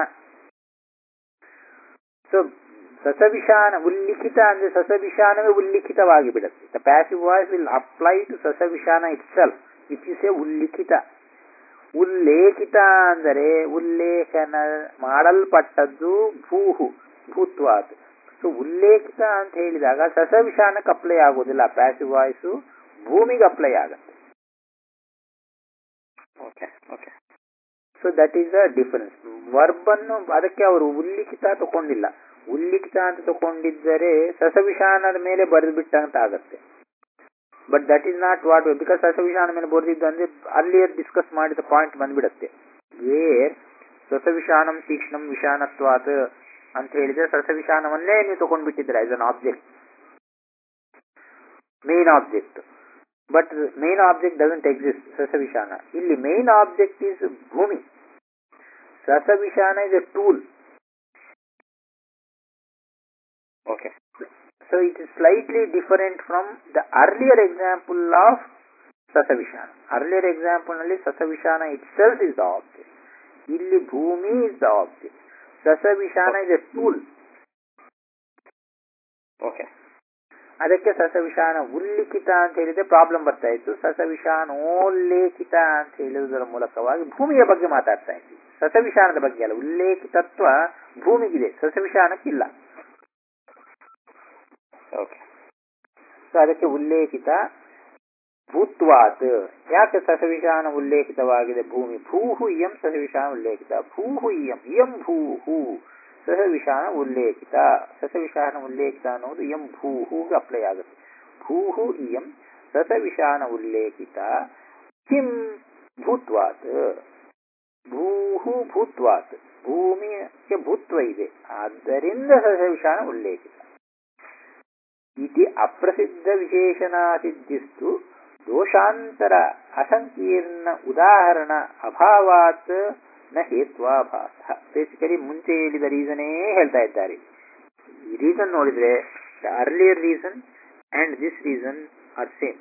ಸೊ ಸಸವಿಷಾಣ ಉಲ್ಲಿಖಿತ ಅಂದ್ರೆ ಸಸವಿಷಾಣವೇ ಉಲ್ಲಿಖಿತವಾಗಿ ಬಿಡುತ್ತೆ the passive voice will apply to ಸಸವಿಷಾಣ itself it is a ಉಲ್ಲಿಖಿತ ಉಲ್ಲೇಖಿತ ಅಂದರೆ ಉಲ್ಲೇಖನ ಮಾಡಲ್ಪಟ್ಟದ್ದು ಭೂಹು ಭೂತ್ವಾತ್ ಸೊ ಉಲ್ಲೇಖಿತ ಅಂತ ಹೇಳಿದಾಗ ಸಸವಿಷಾಣಕ್ಕೆ ಅಪ್ಲೈ ಆಗೋದಿಲ್ಲ ಪ್ಯಾಸಿವ್ ವಾಯ್ಸು ಭೂಮಿಗೆ ಅಪ್ಲೈ ಆಗುತ್ತೆ okay okay so that is the difference verb ಅನ್ನು ಅದಕ್ಕೆ ಅವರು ಉಲ್ಲಿಖಿತ ತಗೊಂಡಿಲ್ಲ ಉಲ್ಲಿಖಿತ ಅಂತ ತಗೊಂಡಿದ್ದರೆ ಸಸವಿಷಾಣದ ಮೇಲೆ ಬರೆದು ಬಿಟ್ಟಂತ ಆಗತ್ತೆ but that is not what because ಸಸವಿಷಾಣ ಮೇಲೆ ಬರೆದಿದ್ದು ಅಂದ್ರೆ ಅಲ್ಲಿ ಡಿಸ್ಕಸ್ ಮಾಡಿದ ಪಾಯಿಂಟ್ ಬಂದ್ಬಿಡತ್ತೆ ವೇರ್ ಸಸವಿಷಾಣಂ ತೀಕ್ಷ್ಣಂ ವಿಷಾಣತ್ವಾತ್ ಅಂತ ಹೇಳಿದ್ರೆ ಸಸವಿಷಾಣವನ್ನೇ ನೀವು ತಗೊಂಡ್ಬಿಟ್ಟಿದ್ರೆ as an object main object but main object doesn't exist ಸಸವಿಷಾಣ ಇಲ್ಲಿ ಮೇನ್ ಆಬ್ಜೆಕ್ಟ್ ಈಸ್ ಭೂಮಿ ಸಸವಿಷಾಣ is a tool okay So it is slightly different from the earlier example of Sasavishana. Earlier example ನಲ್ಲಿ Sasavishana itself is the object. ಇಲ್ಲಿ ಭೂಮಿ is the object. Sasavishana is a tool. Okay ಅದಕ್ಕೆ ಸಸವಿಷಾನ ಉಲ್ಲಿಖಿತ ಅಂತ ಹೇಳಿದ್ರೆ problem ಬರ್ತಾ ಇತ್ತು ಸಸವಿಷಾನ ಓಲ್ಲೇಖಿತ ಅಂತ ಹೇಳುವುದರ ಮೂಲಕವಾಗಿ ಭೂಮಿಯ ಬಗ್ಗೆ ಮಾತಾಡ್ತಾ ಇದ್ವಿ ಸಸವಿಷಾನದ ಬಗ್ಗೆ ಅಲ್ಲ ಉಲ್ಲೇಖಿತತ್ವ ಭೂಮಿಗಿದೆ ಸಸವಿಷಾನಕ್ಕಿಲ್ಲ ಓಕೆ ಸೊ ಅದಕ್ಕೆ ಉಲ್ಲೇಖಿತ ಭೂತ್ವಾತ್ ಯಾಕೆ ಸಸವಿಷಾನ ಉಲ್ಲೇಖಿತವಾಗಿದೆ ಭೂಮಿ ಭೂಹು ಇಯಂ ಸಸವಿಷಾನ ಉಲ್ಲೇಖಿತ ಭೂಹು ಇಯಂ ಇಯಂ ಭೂಹು ಸಸವಿಷಾನ ಉಲ್ಲೇಖಿತ ಸಸವಿಷಾನ ಉಲ್ಲೇಖಿತ ಅನ್ನೋದು ಇಯಂ ಭೂಹುಗೆ ಅಪ್ಲೈ ಆಗುತ್ತೆ ಭೂಹು ಇಯಂ ಸಸವಿಷಾನ ಉಲ್ಲೇಖಿತ ಕಿಂ ಭೂತ್ವಾತ್ ಭೂಹು ಭೂತ್ವಾತ್ ಭೂಮಿಗೆ ಭೂತ್ವ ಇದೆ ಆದ್ದರಿಂದ ಸಸ್ಯವಿಷಾಣ ಉಲ್ಲೇಖಿತ ಇತಿ ಅಪ್ರಸಿದ್ಧ ವಿಶೇಷಣಾಸಿದ್ಧಿಸ್ತು ದೋಷಾಂತರ ಅಸಂಕೀರ್ಣ ಉದಾಹರಣ ಅಭಾವಾತ್ ನ ಹೇತ್ವಾಭಾಸ ಬೇಸಿಕಲಿ ಮುಂಚೆ ಹೇಳಿದ ರೀಸನೇ ಹೇಳ್ತಾ ಇದ್ದಾರೆ ಈ ರೀಸನ್ ನೋಡಿದ್ರೆ the earlier reason and this reason are same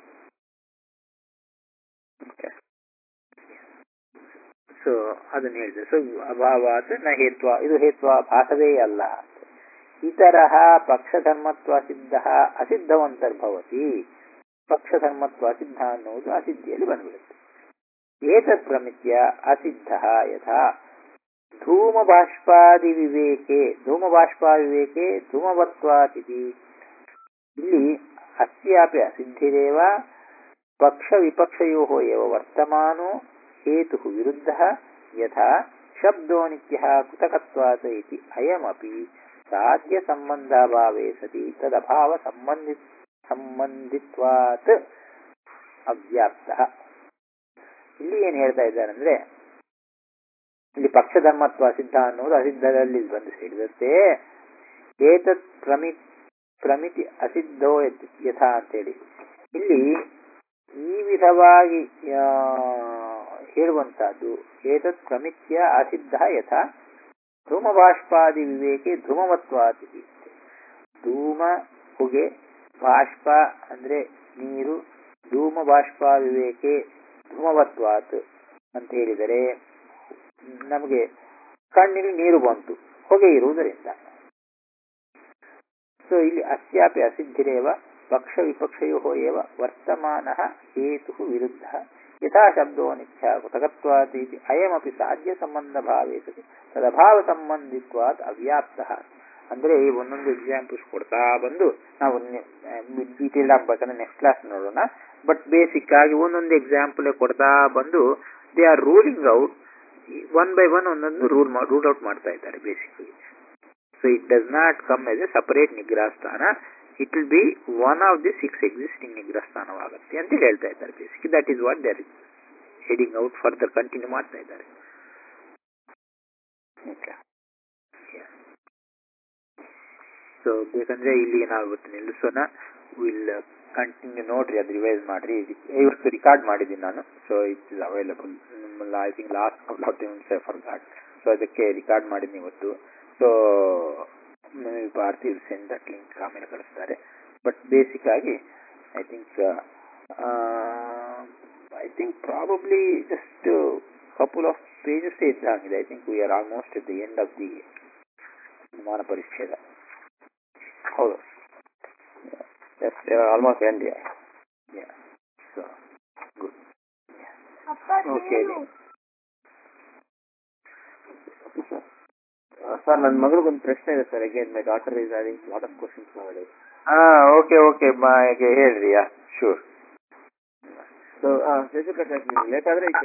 so ಅದನ್ನ ಹೇಳಿದೆ ಸೊ ಅಭಾವಾತ್ ನ ಹೇತ್ವ ಇದು ಹೇತ್ವ ಭಾಸವೇ ಅಲ್ಲ ಇತರ ಪಕ್ಷಧರ್ಮತ್ವ ಸಿದ್ಧ ಅಸಿದ್ಧವಂತರ್ಭವತಿ ಪಕ್ಷಧರ್ಮತ್ವ ಸಿದ್ಧ ಅನ್ನುವುದು ಅಸಿದ್ಧಿಯಲ್ಲಿ ಬಂದ್ಬಿಡುತ್ತೆ ಏತತ್ ಪ್ರಮಿತ್ಯ ಅಸಿದ್ಧ ಯಥಾ ಧೂಮಬಾಷ್ಪಾದಿ ವಿವೇಕೆ ಧೂಮಬಾಷ್ಪಾವಿವೇಕೆ ಧೂಮವತ್ವಾತಿಥಿ ಇಲ್ಲಿ ಅಸ್ಯಾಪಿ ಅಸಿದ್ಧಿರೇವ ಪಕ್ಷ ವಿಪಕ್ಷಯೋ ಏವ ವರ್ತಮಾನೋ ಹೇತು ವಿರುದ್ಧ ಯಥಾ ಶಬ್ದೋ ನಿತ್ಯ ಕೃತಕತ್ವಾತ್ ಇತಿ ಅಯಮಪಿ ಸಾಧ್ಯ ಸಂಬಂಧಾಭಾವೇ ಸತಿ ತದಭಾವ ಸಂಬಂಧಿ ಸಂಬಂಧಿತ್ವಾತ್ ಅವ್ಯಾಪ್ತ ಇಲ್ಲಿ ಏನ್ ಹೇಳ್ತಾ ಇದ್ದಾರೆ ಅಂದ್ರೆ ಇಲ್ಲಿ ಪಕ್ಷಧರ್ಮತ್ವ ಸಿದ್ಧ ಅನ್ನೋದು ಅಸಿದ್ಧದಲ್ಲಿ ಬಂದು ಸೇರಿದಂತೆ ಏತತ್ ಪ್ರಮಿ ಪ್ರಮಿತಿ ಅಸಿದ್ಧೋ ಯಥಾ ಅಂತೇಳಿ ಇಲ್ಲಿ ಈ ವಿಧವಾಗಿ ಹೇಳುವಂತಹದ್ದು ಏತತ್ ಪ್ರಮಿತ್ಯ ಅಸಿದ್ಧ ಯಥಾ ಧೂಮಬಾಷ್ಪಾದಿ ವಿವೇಕೆ ಧೂಮವತ್ವಾತಿ ಧೂಮ ಹೊಗೆ ಬಾಷ್ಪ ಅಂದ್ರೆ ನೀರು ಧೂಮ ಬಾಷ್ಪ ವಿವೇಕೆ ಧೂಮವತ್ವಾತ್ ಅಂತ ಹೇಳಿದರೆ ನಮಗೆ ಕಣ್ಣಿಗೆ ನೀರು ಬಂತು ಹೊಗೆ ಇರುವುದರಿಂದ ಸೊ ಇಲ್ಲಿ ಅಸ್ಯಾಪಿ ಅಸಿದ್ಧಿರೇವ ಪಕ್ಷ ವಿಪಕ್ಷಯೋ ಏವ ವರ್ತಮಾನ ಹೇತು ವಿರುದ್ಧ ಯಥಾ ಶಬ್ದೋ ನಿತ್ಯ ಕೃತಕತ್ವಾತೀತಿ ಅಯಮಪಿ ಸಾಧ್ಯ ಸಂಬಂಧ ಭಾವೇ ಸತಿ ತದಭಾವ ಸಂಬಂಧಿತ್ವಾತ್ ಅವ್ಯಾಪ್ತ ಅಂದ್ರೆ ಈ ಒಂದೊಂದು ಎಕ್ಸಾಂಪಲ್ಸ್ ಕೊಡ್ತಾ ಬಂದು ನಾವು ಡೀಟೇಲ್ ಆಗ್ಬೇಕಂದ್ರೆ ನೆಕ್ಸ್ಟ್ ಕ್ಲಾಸ್ ನೋಡೋಣ ಬಟ್ ಬೇಸಿಕ್ ಆಗಿ ಒಂದೊಂದು ಎಕ್ಸಾಂಪಲ್ ಕೊಡ್ತಾ ಬಂದು they are ruling out one by one ಒಂದೊಂದು ರೂಲ್ ರೂಲ್ ಔಟ್ ಮಾಡ್ತಾ ಇದ್ದಾರೆ basically so it does not come as a separate ನಿಗ್ರಹ ಸ್ಥಾನ it will be one of the six existing ನಿಗ್ರಹ ಸ್ಥಾನವಾಗುತ್ತೆ ಅಂತ ಹೇಳ್ತಾ ಇದ್ದಾರೆ basic that is what they're heading out further continue ಮಾಡ್ತಾ ಇದ್ದಾರೆ ಸೊ ಬೇಕಂದ್ರೆ ಇಲ್ಲಿ ಏನಾಗುತ್ತೆ ನಿಲ್ಲಿಸೋಣ ವಿಲ್ ಕಂಟಿನ್ಯೂ ನೋಡ್ರಿ ಅದು ರಿವೈಸ್ ಮಾಡ್ರಿ ಇವತ್ತು ರಿಕಾರ್ಡ್ ಮಾಡಿದ್ದೀನಿ ನಾನು so it is available I think last couple of times for that so ಅದಕ್ಕೆ ರಿಕಾರ್ಡ್ ಮಾಡಿದ್ದೀನಿ ಇವತ್ತು so Bharati will send that link ಆಮೇಲೆ ಕಳಿಸ್ತಾರೆ ಬಟ್ ಬೇಸಿಕ್ ಆಗಿ I think I think probably just couple of pages ಇದ್ದಾಗಿದೆ I think we are almost at the end of the ವಿಮಾನ ಪರಿಚ್ಛೇದ ಹೌದು almost end so good okay sir ನನ್ನ ಮಗಳಿಗೆ ಒಂದು ಪ್ರಶ್ನೆ ಇದೆ sir again my daughter is having lot of questions ಮಾಡಿ ಹಾ ಓಕೆ ಓಕೆ ಹೇಳ್ರಿ ಯಾ ಶೂರ್ ಸೊ ಲೇಟ್ ಆದ್ರೆ